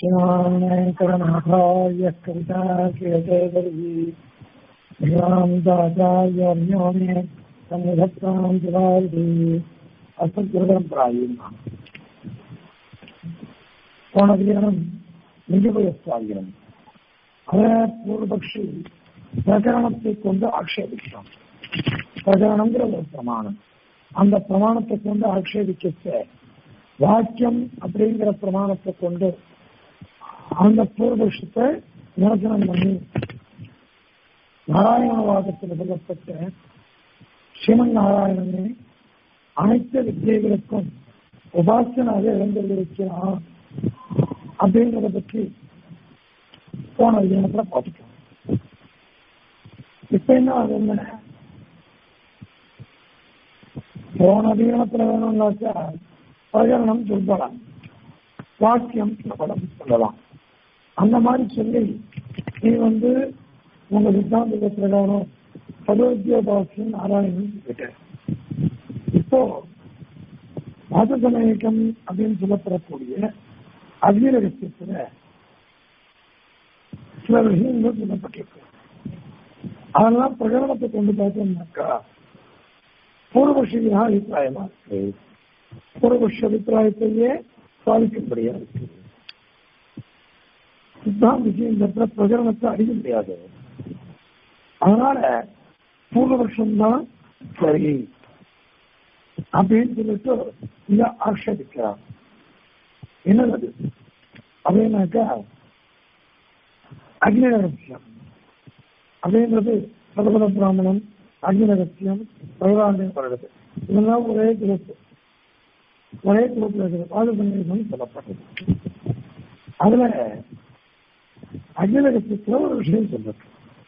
श्रीमान्वेङ्कटनाथार्य कविताकेतरी वेदान्ताचार्यर्यो मे सन्निधत्तां दिवारि அசத்கிருதம்பிராயம் போன அதிகாரம் நிஜபயஸ்தாகிரம் அத பூர்வபக்ஷி பிரகரணத்தை கொண்டு ஆக்ஷேபிக்கிறான் பிரகரணங்கிற ஒரு பிரமாணம் அந்த பிரமாணத்தை கொண்டு ஆக்ஷேபிக்க வாக்கியம் அப்படிங்கிற பிரமாணத்தை கொண்டு அந்த பூர்வபக்ஷத்தை நிரசனம் பண்ணி நாராயணவாதத்தில் சொல்லப்பட்ட ஸ்ரீமன் நாராயணனே அனைத்து வித்தியைகளுக்கும் உபாசனாக இழந்திருக்கிறான் அப்படிங்கிறத பற்றி போன தினத்துல பார்த்துக்கலாம் இப்ப என்ன அது என்ன போன தினத்துல வேணும்னாக்கா பிரகரணம் சொல்லலாம் வாக்கியம் படம் சொல்லலாம் அந்த மாதிரி சொல்லி நீ வந்து உங்க சித்தாந்த பிரகாரம் பகவத்யோபாசியம் நாராயணன் கேட்ட இப்போ வாசசமயக்கம் அப்படின்னு சொல்லப்படக்கூடிய அக்னிரகசியத்துல சில விஷயங்கள் சொல்லப்பட்டிருக்கு அதெல்லாம் பிரகடனத்தை கொண்டு பார்த்தோம்னாக்கா பூர்வபக்ஷியா அபிப்பிராயமா இருக்கு பூர்வபக்ஷ அபிப்பிராயத்தையே சாதிக்கும்படியா இருக்கு சித்தாந்த விஷயத்துல பிரகடனத்தை அடிக்க முடியாது அதனால பூர்வபக்ஷம் தான் சரி அப்படின்னு சொல்லிட்டு இங்க ஆக்ஷேபிக்கிறார் என்னது அப்படின்னாக்கா அக்னி ரகசியம் அப்படின்றது பதபத பிராமணம் அக்னி ரகசியம் பிரகலாண்டம் வருகிறது இதெல்லாம் ஒரே குரூப் ஒரே குரூப்ல இருக்கிற பாதுபண்யம் சொல்லப்பட்டது அதுல அக்னி ரகசியத்துல ஒரு விஷயம் சொல்றது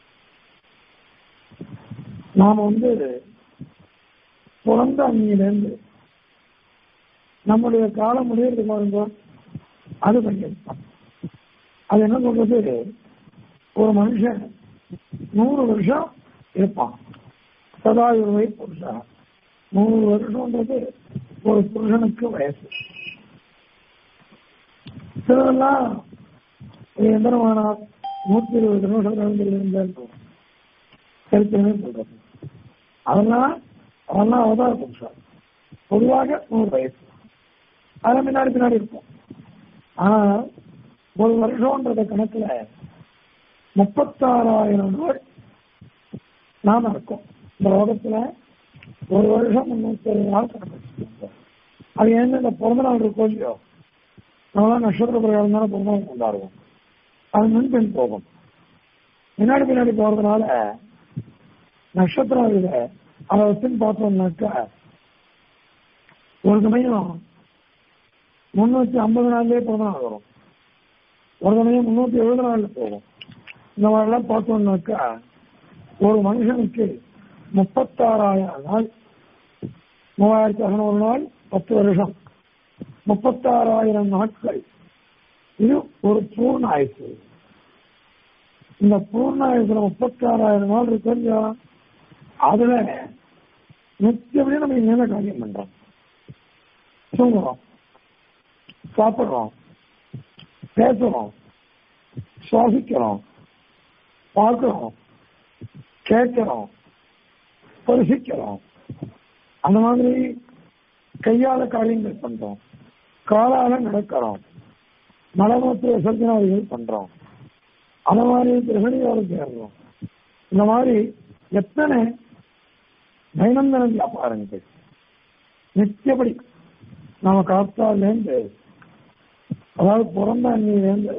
நாம வந்து பிறந்த அன்னியிலேருந்து நம்முடைய காலம் முடியறது பாருங்க அது பண்ணியிருப்பான் அது என்ன சொல்றது ஒரு மனுஷன் நூறு வருஷம் இருப்பான் சதாயுர்வை புருஷா நூறு வருஷம்ன்றது ஒரு புருஷனுக்கு வயசு சிலதெல்லாம் எந்திரமானார் நூத்தி இருபது நிமிஷம் இருந்தால் சரித்திரமே சொல்றது அதெல்லாம் அதெல்லாம் அவதார புருஷன் பொதுவாக நூறு வயசு அதெல்லாம் பின்னாடி பின்னாடி இருக்கும் ஆனா ஒரு வருஷம்ன்றத கணக்குல முப்பத்தாறாயிரம் நாள் நாம இருக்கோம் இந்த உலகத்துல ஒரு வருஷம் முன்னூத்தி அறுபது நாள் கணக்கு அது ஏன்னு இந்த பிறந்த நாள் இருக்கோ இல்லையோ நம்மளாம் நட்சத்திர பிரகாரம் தானே பிறந்த நாள் கொண்டாடுவோம் அது முன்பின் போகும் பின்னாடி பின்னாடி போறதுனால நட்சத்திரம் இதை அதை வச்சுன்னு பார்த்தோம்னாக்கா ஒரு சமயம் முன்னூத்தி ஐம்பது நாள்லயே பிறந்த நாள் வரும் ஒரு சமயம் முன்னூத்தி எழுபது நாள்ல போகும் இந்த மாதிரிலாம் பார்த்தோம்னாக்கா ஒரு மனுஷனுக்கு முப்பத்தாறாயிரம் நாள் மூவாயிரத்தி அறுநூறு நாள் பத்து வருஷம் முப்பத்தாறாயிரம் நாட்கள் இது ஒரு பூர்ண ஆயுசு இந்த பூர்ண ஆயுசுல முப்பத்தாறாயிரம் நாள் இருக்கு இல்லையா அதுல நித்தியமே நம்ம என்னென்ன காரியம் பண்றோம் தூங்குறோம் சாப்பிடுறோம் பேசுறோம் சுவாசிக்கிறோம் பார்க்கிறோம் கேட்கிறோம் பரிசிக்கிறோம் அந்த மாதிரி கையால காரியங்கள் பண்றோம் காலால நடக்கிறோம் மலமூத்திர விசர்ஜனாதிகள் பண்றோம் அந்த மாதிரி கிரகணியோடு சேர்றோம் இந்த மாதிரி எத்தனை தைனந்தன வியாபாரங்கள் நித்தியபடி நாம காத்தாலேருந்து அதாவது பிறந்த அண்ணிலேருந்து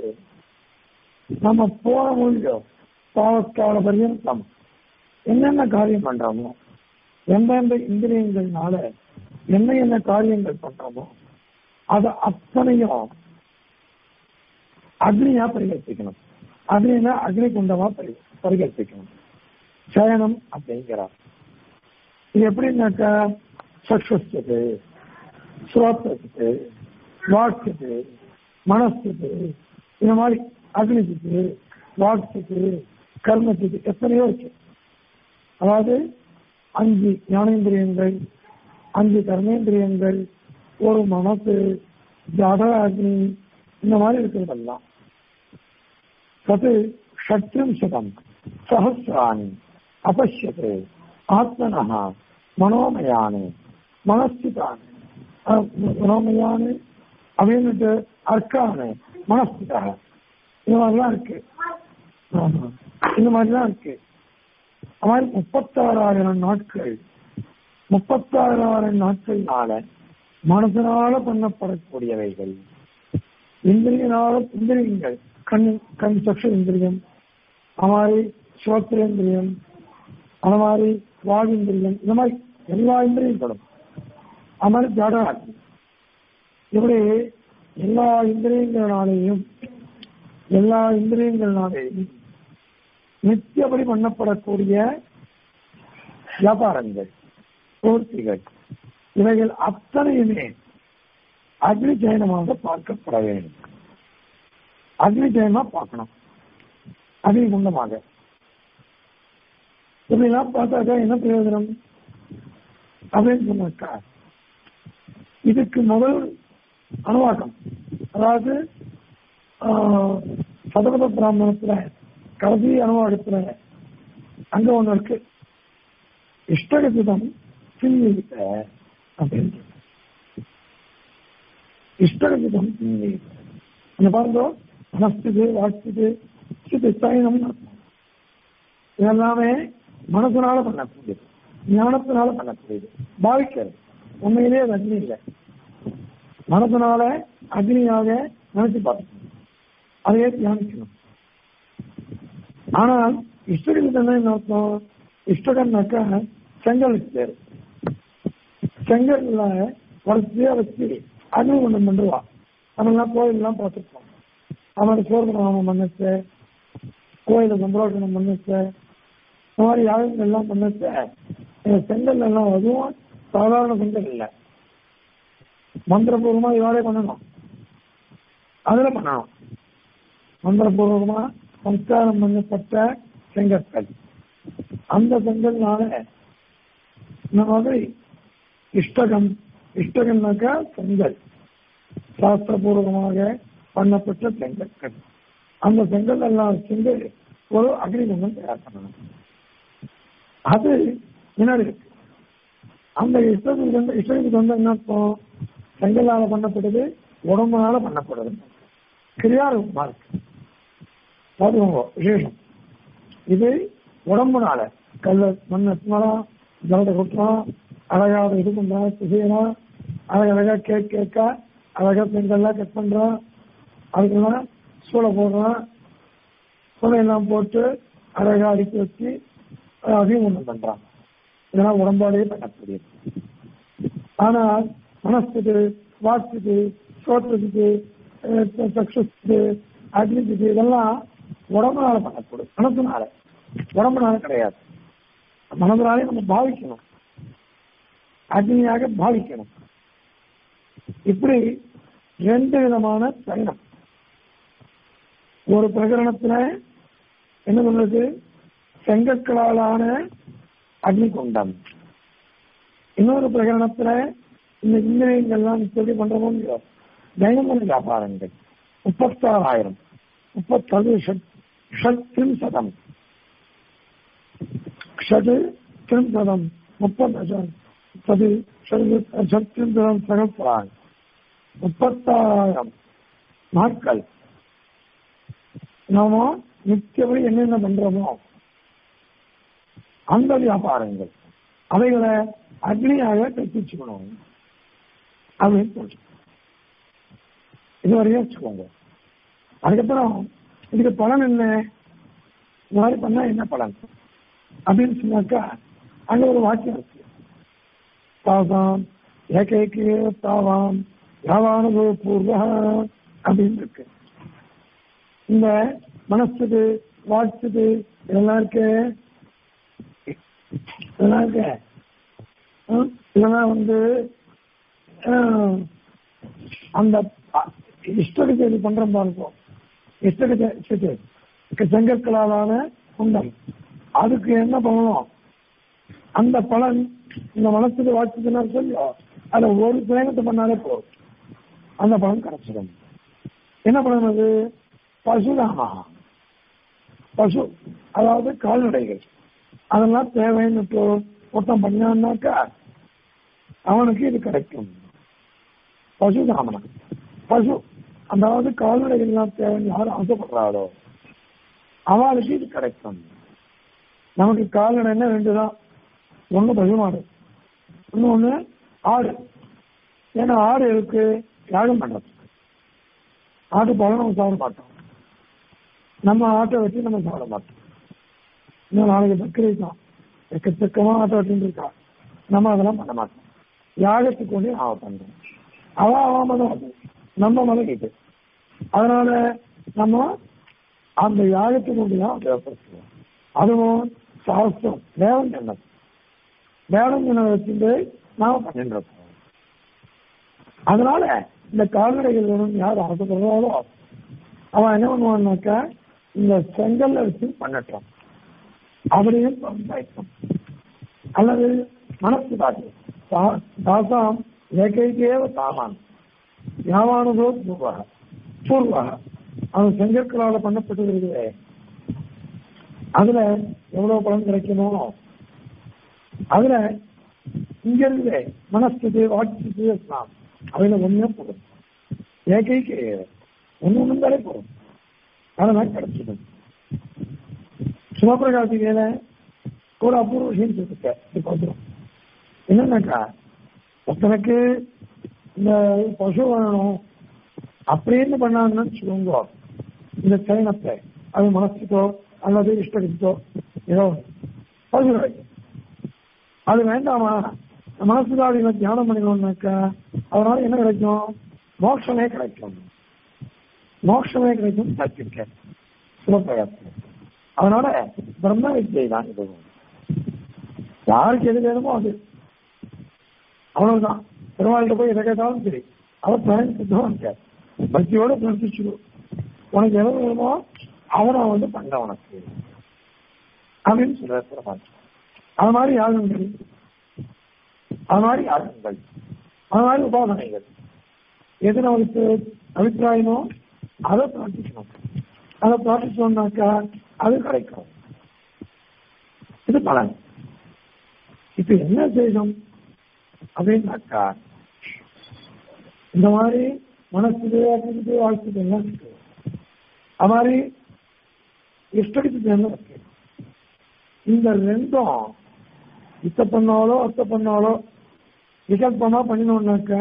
நம்ம போன மொழியோ பாவக்கால பரியந்தம் என்னென்ன காரியம் பண்றோமோ எந்தெந்த இந்திரியங்கள்னால என்ன என்ன காரியங்கள் பண்றோமோ அதை அத்தனையும் அக்னியா பரிகல்பிக்கணும் அக்னினா அக்னி குண்டமா பரி பரிகல்பிக்கணும் சயனம் அப்படிங்கிறார் இது எப்படின்னாக்கா சக்ஷஸ்து சுரோத்தத்துக்கு வாக்குக்கு மனசுக்கு இந்த மாதிரி அக்னிக்கு வாக்குக்கு கர்மத்துக்கு எத்தனையோ இருக்கு அதாவது அஞ்சு ஞானேந்திரியங்கள் அஞ்சு கர்மேந்திரியங்கள் ஒரு மனசு ஜட அக்னி இந்த மாதிரி இருக்கிறதெல்லாம் தது ஷட்ரிம்சதம் சஹசிராணி அபஷ்யத்து ஆத்மனஹா மனோமயானு மனஸ்திதானு அஹ், மனோமயானு அப்படின்னுட்டு அர்க்கானு மனஸ்திதா இந்த மாதிரிலாம் இருக்கு ஆமா. இந்த மாதிரிலாம் இருக்கு அது மாதிரி முப்பத்தாறாயிரம் நாட்கள் முப்பத்தாறாயிரம் நாட்கள்னால மனசனால பண்ணப்படக்கூடியவைகள் இந்திரியனால இந்திரியங்கள் கண் கண் சக்ஷ இந்திரியம் அது மாதிரி ஸ்ரோத்திரேந்திரியம் அது மாதிரி வாகிந்திரியம் இந்த மாதிரி எல்லா இந்திரியங்களும் அது மாதிரி ஜடால் இப்படி எல்லா இந்திரியங்களாலேயும் எல்லா இந்திரியங்களாலேயும் நித்தியபடி பண்ணப்படக்கூடிய வியாபாரங்கள் பூர்த்திகள் இவைகள் அத்தனையுமே அக்னி ஜெயனமாக பார்க்கப்பட வேண்டும் அக்னி ஜெயமா பார்க்கணும் அக்னி குண்டமாக இப்படிலாம் பார்த்தாக்கா என்ன பிரயோஜனம் அப்படின்னு சொன்னாக்கா இதுக்கு முதல் அணுவாக்கம் அதாவது ஆஹ், சதபத பிராமணத்துல கடைசி அணுவாக்கத்துல அங்க ஒண்ணு இருக்கு இஷ்டகசிதம் சின்னித்த அப்படின்னு இஷ்டகசிதம் சின்னித்த அந்த பாருங்க மனஸ்துது வாஸ்துது சித்து சயனம் இதெல்லாமே மனசனால பண்ணக்கூடியது ஞானத்தினால பண்ணக்கூடியது பாவிக்கிறது உண்மையிலேயே அது அக்னி இல்லை மனசனால அக்னியாக நினைச்சு பார்க்கணும் அதையே தியானிக்கணும் ஆனால் இஷ்டகத்துக்கு என்ன அர்த்தம் இஷ்டகம்னாக்கா செங்கலுக்கு பேரு செங்கல்ல வரிசையா வச்சு அக்னி ஒண்ணு பண்ணுவா அதெல்லாம் கோயிலெல்லாம் பார்த்துருக்கோம் அவன் சோர்பநாமம் பண்ணச்சு கோயில சந்திரோஷனம் பண்ணச்சு இந்த மாதிரி யாகங்கள் எல்லாம் பண்ணச்சு இந்த செங்கல் எல்லாம் அதுவும் சாதாரண செங்கல் இல்லை மந்திரபூர்வமா இவாளே பண்ணணும் அதுல பண்ணணும் மந்திரபூர்வமா சம்ஸ்காரம் பண்ணப்பட்ட செங்கற்கள் அந்த செங்கல்னால இந்த மாதிரி இஷ்டகம் இஷ்டகம்னாக்கா செங்கல் சாஸ்திரபூர்வமாக பண்ணப்பட்ட செங்கற்கள் அந்த செங்கல் எல்லாம் செஞ்சு ஒரு அக்னிகுண்டம் தயார் பண்ணணும் அது முன்னாடி இருக்கு அந்த இஷ்டத்துக்கு வந்து இஷ்டத்துக்கு வந்து என்ன அர்த்தம் செங்கலால பண்ணப்பட்டது உடம்புனால பண்ணப்படுது கிரியாரூபமா இருக்கு பாத்துக்கோங்க விசேஷம் இது உடம்புனால கல்ல மண்ணை எத்தலாம் ஜலத்தை கொட்டலாம் அழகா அதை இது பண்றான் செய்யலாம் அழகழகா கேக் கேக்கா அழகா பெண்கள்லாம் கட் பண்றான் அதுக்கெல்லாம் சூளை போடுறான் சூளையெல்லாம் போட்டு அழகா அடுக்கி வச்சு அஹ் அதையும் ஒண்ணு பண்றான் இதெல்லாம் உடம்பாலேயே பண்ணக்கூடியது ஆனால் மனசுக்கு வாக்குக்கு சோற்றத்துக்கு சக்ஷுக்கு அக்னிக்கு இதெல்லாம் உடம்புனால பண்ணக்கூடும் மனசுனால உடம்புனால கிடையாது மனதினாலே நம்ம பாவிக்கணும் அக்னியாக பாவிக்கணும் இப்படி ரெண்டு விதமான பயணம் ஒரு பிரகரணத்துல என்ன சொல்றது செங்கற்களாலான அக்னி குண்டம் இன்னொரு பிரகரணத்துல இந்த இந்திரியங்கள்லாம் சொல்லி பண்றோமோ இல்லையோ தைனமன வியாபாரங்கள் முப்பத்தாறாயிரம் முப்பத்தது ஷட்ரிம் சதம் ஷடு திரிம்சதம் முப்பது முப்பது ஷட்ரிம்சதம் சகசிரான் முப்பத்தாயிரம் நாட்கள் நாம நித்தியபடி என்னென்ன பண்றோமோ அந்த வியாபாரங்கள் அவைகளை அக்னியாக கற்பிச்சுக்கணும் அப்படின்னு சொல்றோம் இது வரையும் வச்சுக்கோங்க அதுக்கப்புறம் இதுக்கு பலன் என்ன இந்த மாதிரி பண்ணா என்ன பலன் அப்படின்னு சொன்னாக்கா அங்க ஒரு வாக்கியம் இருக்கு தாவாம் ஏகைக்கு தாவாம் யாவானது பூர்வ அப்படின்னு இருக்கு இந்த மனசுக்கு வாட்சுக்கு இதெல்லாம் இருக்கு இதெல்லாம் இருக்கு ஹம், இதெல்லாம் வந்து ஆஹ், அந்த இஷ்டத்துக்கு இது பண்றோம் பாருங்க இஷ்டத்துக்கு செங்கற்களாலான குண்டம் அதுக்கு என்ன பண்ணணும் அந்த பலன் இந்த மனசுக்கு வாட்சுக்குன்னு சொல்லியோ அதுல ஒரு பிரேமத்தை பண்ணாலே போதும் அந்த பலன் கிடைச்சிடும் என்ன பண்ணுறது பசுதாமா பசு அதாவது கால்நடைகள் அதெல்லாம் தேவைன்னு ஒருத்தன் பண்ணான்னாக்கா அவனுக்கு இது கிடைக்கும் பசு தாமனம் பசு அதாவது கால்நடைகள் எல்லாம் தேவைன்னு யாரும் ஆசைப்படுறாரோ அவளுக்கு இது கிடைக்கும் நமக்கு கால்நடைன்னா ரெண்டு தான் ஒன்று பசுமாடு இன்னொன்று ஆடு ஏன்னா ஆடு இருக்கு யாகம் பண்றதுக்கு ஆட்டு பாலம் நம்ம சாப்பிட மாட்டோம் நம்ம ஆட்டை வச்சு நம்ம சாப்பிட மாட்டோம் இன்னும் நாளைக்கு பக்ரீத் தான் எக்கச்சக்கமா ஆட்டை வச்சுட்டு இருக்கா நம்ம அதெல்லாம் பண்ண மாட்டோம் யாகத்துக்கு கொண்டு அவ பண்றோம் அவ அவ தான் அது நம்ம மலைக்கிட்டு அதனால நம்ம அந்த யாகத்துக்கு கொண்டு தான் தேவைப்படுத்துவோம் அதுவும் சாஸ்திரம் வேதம் சொன்னது வேதம் சொன்னதை வச்சுட்டு நாம பண்ணிட்டு இருக்கோம் அதனால இந்த கால்நடைகள் வேணும் யார் ஆசைப்படுறாரோ அவன் என்ன பண்ணுவான்னாக்கா இந்த செங்கல்ல வச்சு பண்ணட்டும் அவரையும் சம்பாதிக்கும் அல்லது மனசு காட்டு தாசாம் ஏகைக்கேவ தாமான் யாவானதோ பூர்வக பூர்வக அது செங்கற்களால் பண்ணப்பட்டது இருக்குது அதுல எவ்வளவு பலன் கிடைக்குமோ அதுல இங்க இருந்து மனஸ்து வாட்சி இஸ்லாம் அதுல ஒண்ணே போடும் ஏகைக்கு ஒண்ணு ஒண்ணு போடும் அதெல்லாம் கிடைச்சிடும் சிவபிரகாசிகையில ஒரு அபூர்வ விஷயம் சொல்லிருக்க இப்ப வந்துடும் என்னன்னாக்கா ஒருத்தனுக்கு இந்த பசு வேணும் அப்படின்னு பண்ணாங்கன்னு வச்சுக்கோங்க இந்த சைனத்தை அது மனசுக்கோ அல்லது இஷ்டத்துக்கோ ஏதோ பசு கிடைக்கும் அது வேண்டாமா மனசுதாதிகளை தியானம் பண்ணிக்கணும்னாக்கா அதனால என்ன கிடைக்கும் மோட்சமே கிடைக்கும் மோட்சமே கிடைக்கும் சர்டிபிகேட் சிவபிரகாசம் அதனால பிரம்ம வித்தியை தான் இது யாருக்கு எது வேணுமோ அது அவ்வளவுதான் பெருமாள்கிட்ட போய் எதை கேட்டாலும் சரி அவர் பயன் சித்தமா இருக்கார் பக்தியோட பிரவர்த்திச்சுடு உனக்கு எது வேணுமோ அவனை வந்து பண்ண உனக்கு அப்படின்னு சொல்ற பெருமாள் அது மாதிரி யாகங்கள் அது மாதிரி யாகங்கள் அது மாதிரி உபாசனைகள் எது நமக்கு அபிப்பிராயமோ அதை பிரார்த்திக்கணும் அதை பிரார்த்திச்சோம்னாக்கா அது கிடைக்கும் இது பலன் இப்ப என்ன செய்யணும் அப்படின்னாக்கா இந்த மாதிரி மனசுக்கு அக்கிட்டு வாழ்த்துக்கு எல்லாம் இருக்கு அது மாதிரி இஷ்டத்துக்கு என்ன இருக்கு இந்த ரெண்டும் இத்த பண்ணாலோ அத்த பண்ணாலோ விகல்பமா பண்ணினோம்னாக்க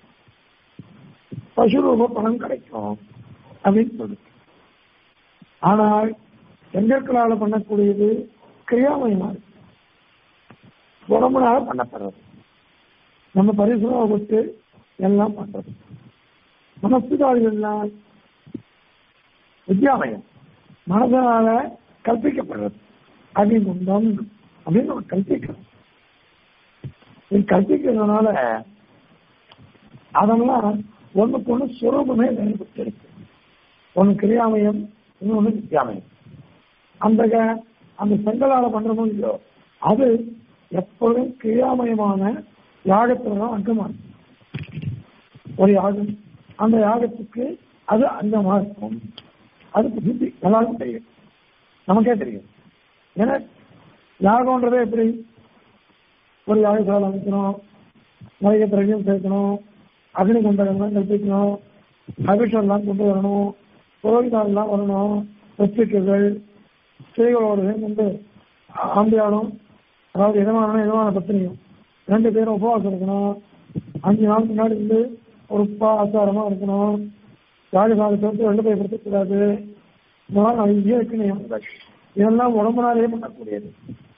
பசுரூப பணம் கிடைக்கும் அப்படின்னு சொல்லுது ஆனால் செங்கற்களால பண்ணக்கூடியது கிரியாமயமா இருக்கு உடம்புனால பண்ணப்படுறது நம்ம பரிசுரம் விட்டு எல்லாம் பண்றது மனசுதாரிகள்லாம் வித்யாமயம் மனதனால கற்பிக்கப்படுறது அகிமுண்டம் அப்படின்னு நம்ம கற்பிக்கிறோம் இது கற்பிக்கிறதுனால அதெல்லாம் ஒண்ணுக்கு ஒண்ணு சுரூபமே வேறுபட்டு இருக்கு ஒண்ணு கிரியாமயம் இன்னொன்னு வித்யாமயம் அந்த அந்த செங்கலால பண்றமோ இல்லையோ அது எப்பொழுதும் கிரியாமயமான யாகத்துல தான் அங்கமா ஒரு யாகம் அந்த யாகத்துக்கு அது அங்கமா இருக்கும் அதுக்கு புத்தி எல்லாருக்கும் தெரியும் நமக்கே தெரியும் ஏன்னா யாகம்ன்றதே எப்படி ஒரு யாகசாலை அமைக்கணும் நிறைய திரவியம் சேர்க்கணும் அக்னி குண்டகம்லாம் கற்பிக்கணும் அபிஷேகம்லாம் கொண்டு வரணும் புரோகிதாலாம் வரணும் வெற்றிகள் ஸ்திரீகளோட சேர்ந்து ஆம்பியாடும் அதாவது இதமான இதமான பத்தினியும் ரெண்டு பேரும் உபவாசம் இருக்கணும் அஞ்சு நாள் முன்னாடி வந்து ஒரு உப்பா ஆச்சாரமா இருக்கணும் யாகசாலத்தை வந்து வெள்ள பயன்படுத்தக்கூடாது இதெல்லாம் நிறைய இருக்கு நியமங்கள் இதெல்லாம் உடம்புனாலே பண்ணக்கூடியது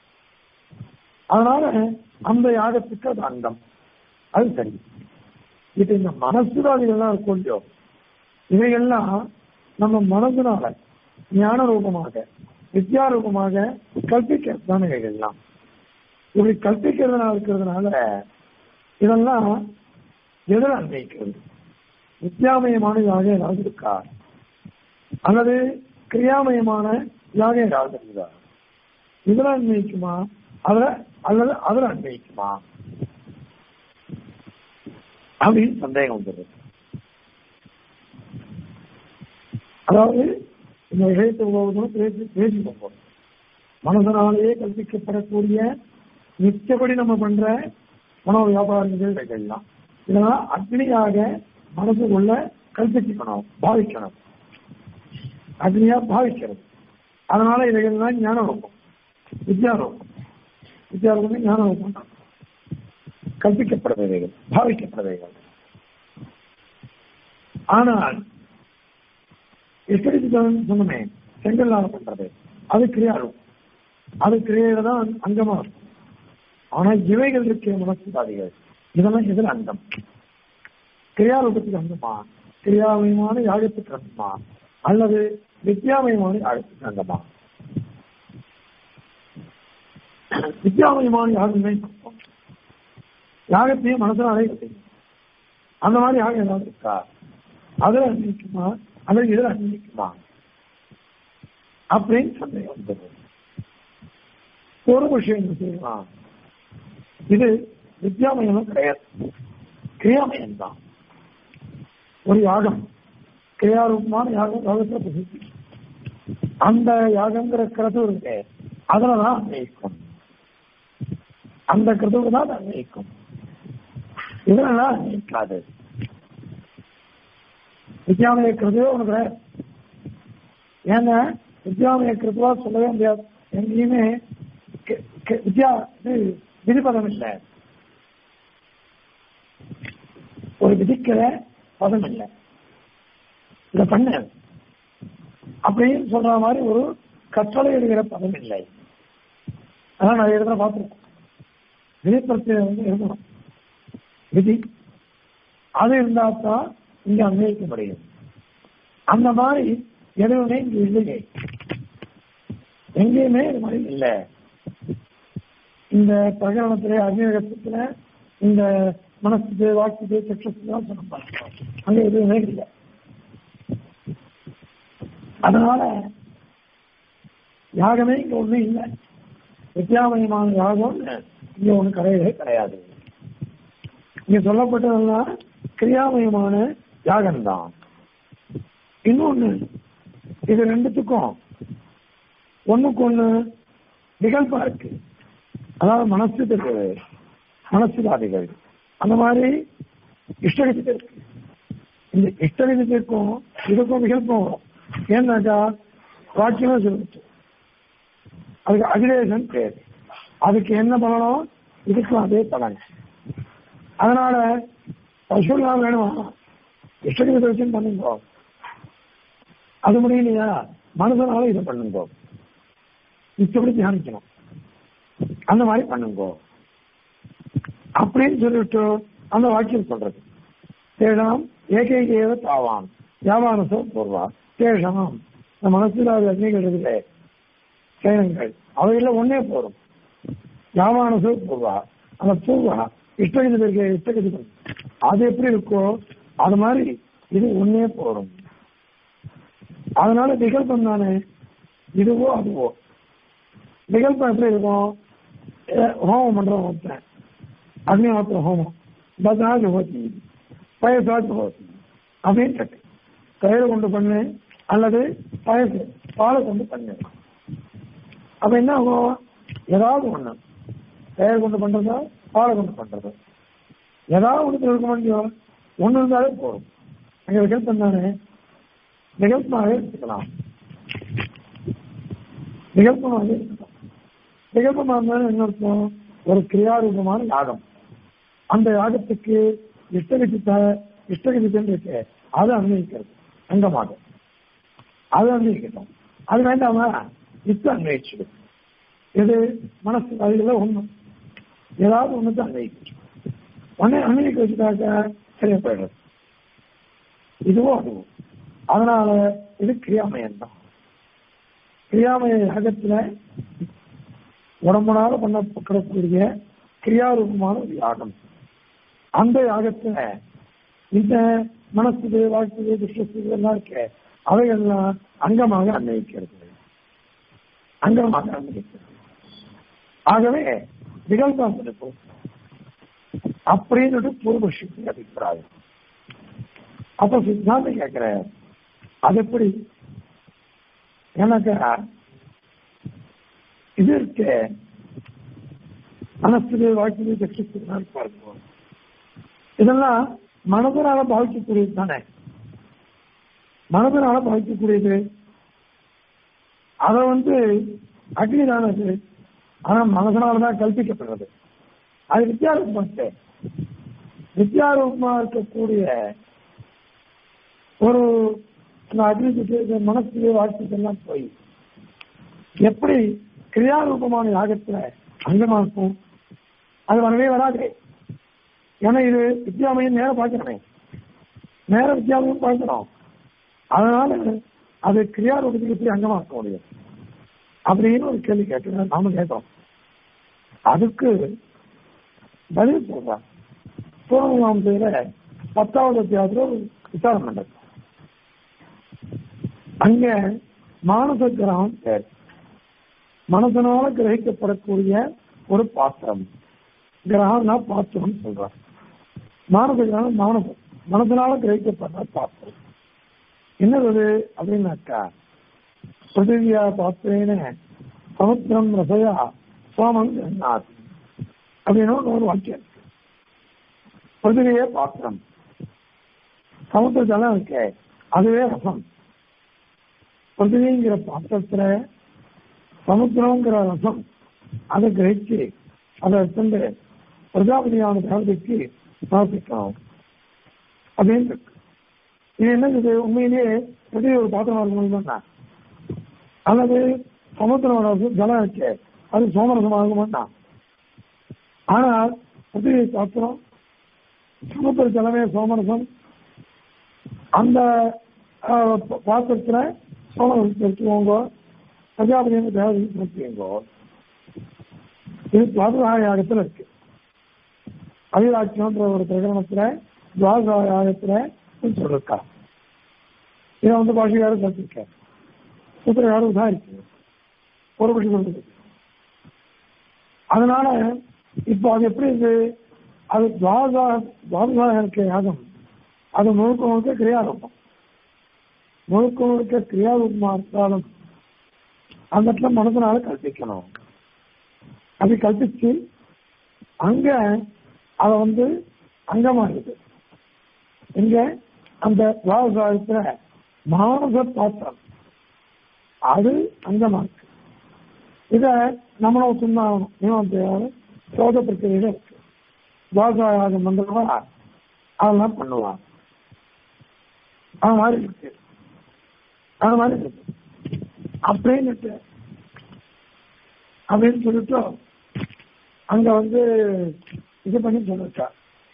அதனால அந்த யாகத்துக்கு அது அங்கம் அது சரி இப்ப இந்த மனசுதாதிகள்லாம் இருக்கும் இல்லையோ இவைகள்லாம் நம்ம மனசுனால ஞான ரூபமாக வித்யா ரூபமாக கற்பிக்கிறது தானே இவைகள்லாம் இப்படி கற்பிக்கிறதுனால இருக்கிறதுனால இதெல்லாம் எதில் அன்வைக்கிறது வித்யாமயமான யாக ஏதாவது இருக்கா அல்லது கிரியாமயமான யாக ஏதாவது இருக்குதா இதுல அன்வைக்குமா அதுல அல்லது அதுல அன்வைக்குமா அப்படின்னு சந்தேகம் வந்துடுது அதாவது இந்த விஷயத்தை உபயோகம் பேசி பேசி பார்ப்போம் மனதனாலேயே கல்பிக்கப்படக்கூடிய நிச்சயப்படி நம்ம பண்ற மனோ வியாபாரங்கள் இவைகள்லாம் இதெல்லாம் அக்னியாக மனசுக்குள்ள கல்பிச்சுக்கணும் பாவிக்கணும் அக்னியா பாவிக்கிறது அதனால இவைகள்லாம் ஞான ரூபம் வித்யாரூபம் வித்யாரூபம் ஞான ரூபம் தான் கல்பிக்கப்படுபவைகள் பாவிக்கப்படுபவைகள் ஆனால் எப்படி சொன்னமே செங்கல்லால பண்றது அது கிரியாரூபம் அது கிரியையில தான் அங்கமா இருக்கும் ஆனா இவைகள் இருக்கிற மனசுதாதிகள் இதெல்லாம் இதில் அங்கம் கிரியாரூபத்துக்கு அங்கமா கிரியாமயமான யாகத்துக்கு அங்கமா அல்லது வித்யாமயமான யாகத்துக்கு அங்கமா வித்யாமயமான யாகமே யாகத்தையும் மனசுல அடைகிறது அந்த மாதிரி யாகம் ஏதாவது இருக்கா அதுல அன்பிக்குமா அல்லது இதுல அன்பிக்குமா அப்படின்னு சந்தேகம் வந்தது ஒரு விஷயம் என்ன செய்யலாம் இது வித்யாமயம் கிடையாது கிரியாமயம் தான் ஒரு யாகம் கிரியாரூபமான யாகம் யாகத்துல பிரசித்தி அந்த யாகங்கிற கிரது இருக்கு அதுலதான் அன்வயிக்கும் அந்த கிருதுக்கு தான் அன்வயிக்கும் இதெல்லாம் அன்வயிக்காது வித்யாமய கிருதுவே உனக்கு கிடையாது ஏன்னா வித்யாமய கிருத்துவா சொல்லவே முடியாது எங்கேயுமே வித்யா இது விதிப்பதம் இல்லை ஒரு விதிக்கிற பதம் இல்லை இத பண்ண அப்படின்னு சொல்ற மாதிரி ஒரு கட்டளை எடுக்கிற பதம் இல்லை அதான் நிறைய இடத்துல பார்த்துருக்கோம் விதிப்பிரச்சனை வந்து இருக்கணும் விதி அது இருந்தா தான் இங்க அன்வயிக்க முடியும் அந்த மாதிரி எதுவுமே இங்க இல்லையே எங்கேயுமே இது மாதிரி இல்லை இந்த பிரகரணத்திலே அக்னிரகத்துல இந்த மனசுக்கு வாக்குக்கு சக்ஷத்துக்கு தான் சொன்னாங்க அங்க எதுவுமே இல்லை அதனால யாகமே இங்க ஒண்ணும் இல்லை வித்யாமயமான யாகம் இங்க ஒண்ணு கிடையவே கிடையாது இங்க சொல்லப்பட்டதெல்லாம் கிரியாமயமான யாகம்தான் இன்னொன்னு இது ரெண்டுத்துக்கும் ஒண்ணுக்கு ஒண்ணு நிகழ்ப்பா இருக்கு அதாவது மனசு இருக்குது மனசுவாதிகள் அந்த மாதிரி இஷ்டகதிக்கு இருக்கு இந்த இஷ்டகதிக்கும் இதுக்கும் நிகழ்ப்பும் வரும் ஏன்னாக்கா வாக்கியம் சொல்லிட்டு அதுக்கு அகிலேஷன் பேர் அதுக்கு என்ன பண்ணணும் இதுக்கும் அதே பலன் அதனால பசுலாம் வேணுமா இஷ்டகதி வச்சு பண்ணுங்க அது முடியலையா மனசனால இதை பண்ணுங்க மிச்சப்படி தியானிக்கணும் அந்த மாதிரி பண்ணுங்க அப்படின்னு சொல்லிட்டு அந்த வாக்கியம் சொல்றது தேஷாம் ஏகைகேவ தாவான் வியாபாரசோ பூர்வா தேஷாம் இந்த மனசுல அது அக்னிகள் இருக்குல்ல சேனங்கள் அவையெல்லாம் ஒன்னே போதும் வியாபாரசோ பூர்வா அந்த பூர்வா இஷ்டகதி இருக்க இஷ்டகதி அது எப்படி இருக்கோ அது மாதிரி இது ஒன்னே போதும் அதனால விகல்பம் தானே இதுவோ அதுவோ விகல்பம் எப்படி இருக்கும் ஹோமம் பண்றோம் ஒருத்தன் அக்னிஹோத்திர ஹோமம் பத்னாஜ் ஹோத்தி பயசாஜ் ஹோத்தி அப்படின்னு கட்டு கயிறு கொண்டு பண்ணு அல்லது பயசு பாலை கொண்டு பண்ணு அப்ப என்ன ஆகும் ஏதாவது ஒண்ணு கயிறு கொண்டு பண்றதா பாலை கொண்டு பண்றது ஏதாவது ஒன்று இருக்க முடியும் ஒண்ணு இருந்தாலே போதும் அங்க விகல்பம் தானே நிகழ்ப்பாக எடுத்துக்கலாம் நிகழ்ப்பமாக எடுத்துக்கலாம் நிகழ்ப்பமாக இருந்தாலும் என்ன அர்த்தம் ஒரு கிரியாரூபமான யாகம் அந்த யாகத்துக்கு இஷ்டகதித்த இஷ்டகதித்தன் இருக்கு அது அன்வயிக்கிறது அங்கமாக அது அன்வயிக்கட்டும் அது வேண்டாமா இப்ப அன்வயிச்சுடு இது மனசு அதுல ஒண்ணு ஏதாவது ஒண்ணுதான் அன்வயிக்கும் உடனே அன்வயிக்க வச்சுட்டாக்க சரியா போயிடுறது இதுவும் அதுவும் அதனால இது கிரியாமயம் தான் கிரியாமய யாகத்துல உடம்புனால பண்ணப்படக்கூடிய கிரியாரூபமான ஒரு யாகம் அந்த யாகத்துல இந்த மனசுக்கு வாழ்க்கை துஷ்டத்துக்கு எல்லாம் இருக்க அவைகள்லாம் அங்கமாக அன்வயிக்கிறது அங்கமாக அன்வயிக்கிறது ஆகவே நிகழ்தான் இருக்கும் அப்படின்னு பூர்வஷிக்கு அபிப்பிராயம் அப்ப சித்தாந்தம் கேட்கிற அது எப்படி ஏன்னாக்கா இது இருக்கு மனசுக்கு வாழ்க்கை சக்திக்கு பார்க்கும் இதெல்லாம் மனதனால பாதிக்கக்கூடியது தானே மனதனால பாதிக்கக்கூடியது அதை வந்து அக்னி தானது ஆனா மனசனாலதான் கல்பிக்கப்படுறது அது வித்தியாரூபமாச்சு வித்தியாரூபமா இருக்கக்கூடிய ஒரு அக்னி மனசு வாழ்க்கைக்கெல்லாம் போய் எப்படி கிரியாரூபமான யாகத்துல அங்கமா இருக்கும் அது வரவே வராது ஏன்னா இது வித்யாமையும் நேரம் பார்க்கணுமே நேர வித்யாமையும் பார்க்கணும் அதனால அது கிரியாரூபத்துக்கு எப்படி அங்கமா இருக்க முடியும் அப்படின்னு ஒரு கேள்வி கேட்டு நாம கேட்டோம் அதுக்கு பதில் சொல்றான் பூர்வமாம்சையில பத்தாவது அத்தியாயத்துல ஒரு விசாரம் நடக்கும் அங்க மானச கிரகம் பேர் மனசனால கிரகிக்கப்படக்கூடிய ஒரு பாத்திரம் கிரகம்னா பாத்திரம் சொல்றான் மானச கிரகம் மானசம் மனசனால கிரகிக்கப்படுற பாத்திரம் என்னது அப்படின்னாக்கா பிருத்திவியா பாத்திரேன சமுத்திரம் ரசையா சோமம் ஜன்னாத் அப்படின்னு ஒரு வாக்கியம் இருக்கு பிருத்திவியே பாத்திரம் சமுத்திர ஜலம் இருக்கு அதுவே ரசம் பிருத்திவிங்கிற பாத்திரத்துல சமுத்திரங்கிற ரசம் அதை கிரகிச்சு அதை எடுத்துட்டு பிரஜாபதியான தேவதைக்கு சமர்ப்பிக்கணும் அப்படின்னு இருக்கு இது என்னது உண்மையிலேயே பிருத்திவி ஒரு பாத்திரம் இருக்க முடியுமா அல்லது சமுத்திரம் ரசம் ஜலம் இருக்கு அது சோமரசம் ஆக மாட்டான் ஆனால் பிருத்திவி பாத்திரம் சமுத்திர ஜலமே சோமரசம் அந்த பாத்திரத்துல சோமரசத்தை எடுத்துக்கோங்க பிரஜாபதி தேவதை சமர்ப்பிங்க இது துவாதராயாகத்துல இருக்கு அவிராட்சியம்ன்ற ஒரு பிரகடனத்துல துவாதராயாகத்துல சொல்லிருக்கா இதை வந்து பாஷையாரும் சொல்லிருக்க சூத்திரகாரம் தான் இருக்கு ஒரு பட்சம் சொல்றது அதனால இப்போ அது எப்படி இருக்கு அது துவாதா துவாதராக இருக்க யாகம் அது முழுக்க முழுக்க கிரியாரூபம் முழுக்க முழுக்க கிரியாரூபமா இருந்தாலும் அந்த இடத்துல மனசனால கல்பிக்கணும் அது கல்பிச்சு அங்க அத வந்து அங்கமா இருக்குது இங்க அந்த விவசாயத்துல மானச பாத்திரம் அது அங்கமா இருக்கு இத நம்மளும் சொன்னாகணும் நீவன் சோத பிரச்சனையில இருக்கு விவசாயம் பண்றவா அதெல்லாம் பண்ணுவான் அது மாதிரி இருக்கு அது மாதிரி இருக்கு அப்படின்னுட்டு அப்படின்னு சொல்லிட்டு அங்க வந்து இது பண்ணி சொல்லிருக்கா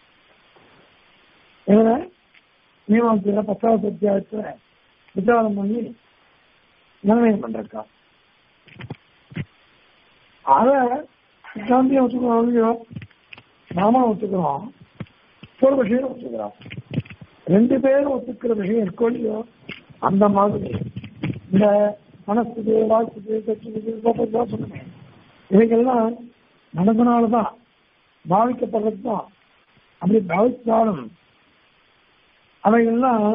இதுல மீமாசையில பத்தாவது அத்தியாயத்துல விசாரம் பண்ணி நிர்ணயம் பண்றக்கா அத சித்தாந்தியம் ஒத்துக்கிறோம் இல்லையோ நாமளும் ஒத்துக்கிறோம் ஒரு விஷயம் ஒத்துக்கிறோம் ரெண்டு பேரும் ஒத்துக்கிற விஷயம் இருக்கோ இல்லையோ அந்த மாதிரி இந்த மனசுக்கு வாக்குக்கு கட்சிக்கு சொன்னேன் இவைகள்லாம் மனதனாலதான் பாவிக்கப்படுறது தான் அப்படி பாவித்தாலும் அவைகள்லாம்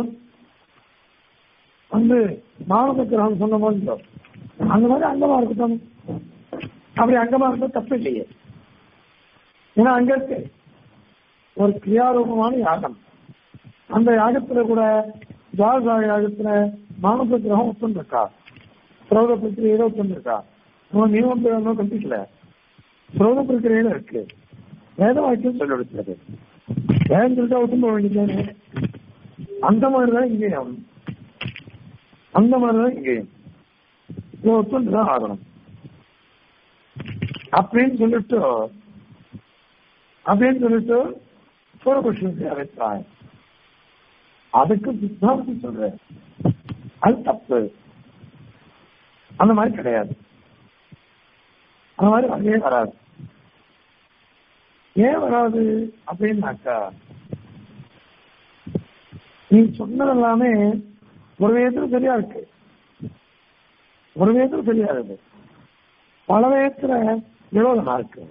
வந்து மானத கிரகம் சொன்ன மாதிரி அந்த மாதிரி அங்கமா இருக்கட்டும் அப்படி அங்கமா இருந்தா தப்பு இல்லையே ஏன்னா அங்க இருக்கு ஒரு கிரியாரூபமான யாகம் அந்த யாகத்துல கூட துவாரசா யாகத்துல மானச கிரகம் ஒத்துருக்கா புரோத பிரக்கிரியில ஒத்துருக்கா நம்ம நியமம் ஒன்றும் கண்டிக்கல புரோத பிரக்கிரியில இருக்கு வேத வாக்கியம் சொல்லி கொடுக்கிறது வேதம் சொல்லிட்டா ஒத்தும்ப வேண்டியதானே அந்த மாதிரிதான் இங்கேயும் அந்த மாதிரிதான் இங்கேயும் இதை ஒத்துண்டுதான் ஆகணும் அப்படின்னு சொல்லிட்டு அப்படின்னு சொல்லிட்டு பூர்வபக்ஷனுக்கு அபிப்பிராயம் அதுக்கு சித்தாந்தி சொல்றேன் அது தப்பு அந்த மாதிரி கிடையாது அந்த மாதிரி வரவே வராது ஏன் வராது அப்படின்னாக்கா நீ சொன்னது எல்லாமே ஒரு விதத்துல சரியா இருக்கு ஒரு விதத்துல சரியா இருக்கு பல விதத்துல விரோதமா இருக்கு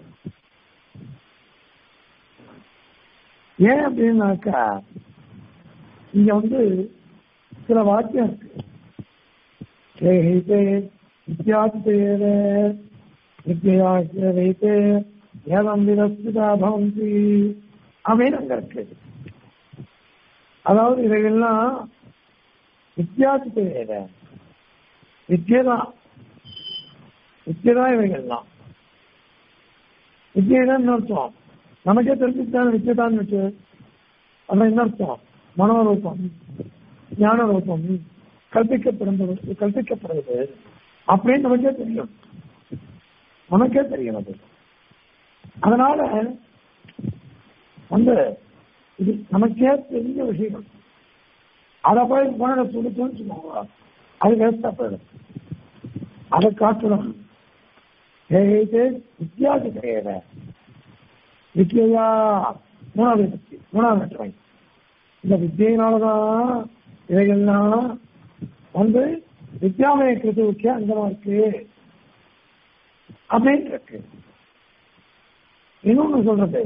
ஏன் அப்படின்னாக்கா இங்க வந்து சில வாக்கியம் இருக்கு ஏஹைத்தே வித்யாதிதேவ வித்யா வைத்தே ஏதம் விதஸ்திதா பவந்தி அப்படின்னு அங்க இருக்கு அதாவது இவைகள்லாம் வித்தியாசத்தை வித்தியதான் வித்தியதான் இவைகள்லாம் வித்தியதான் என்ன அர்த்தம் நமக்கே தெரிஞ்சுட்டான வித்தியதான் வச்சு அதான் என்ன அர்த்தம் மனோரூபம் ஞான ரூபம் கல்பிக்கப்படுவது கல்பிக்கப்படுவது அப்படின்னு நமக்கே தெரியும் நமக்கே தெரியும் அது அதனால வந்து இது நமக்கே தெரிஞ்ச விஷயம் அதை போய் போன துடிச்சோன்னு சொல்லுவாங்க அது வேஸ்டா போயிடும் அதை காட்டணும் இது வித்தியாச கிடையாது வித்தியா மூணாவது பத்தி மூணாவது வேற்றுமை இந்த வித்தியினாலதான் இவைகள்லாம் வந்து வித்யாமய கிருத்துவுக்கு அங்கமா இருக்கு அப்படின்னு இருக்கு இன்னொன்னு சொல்றது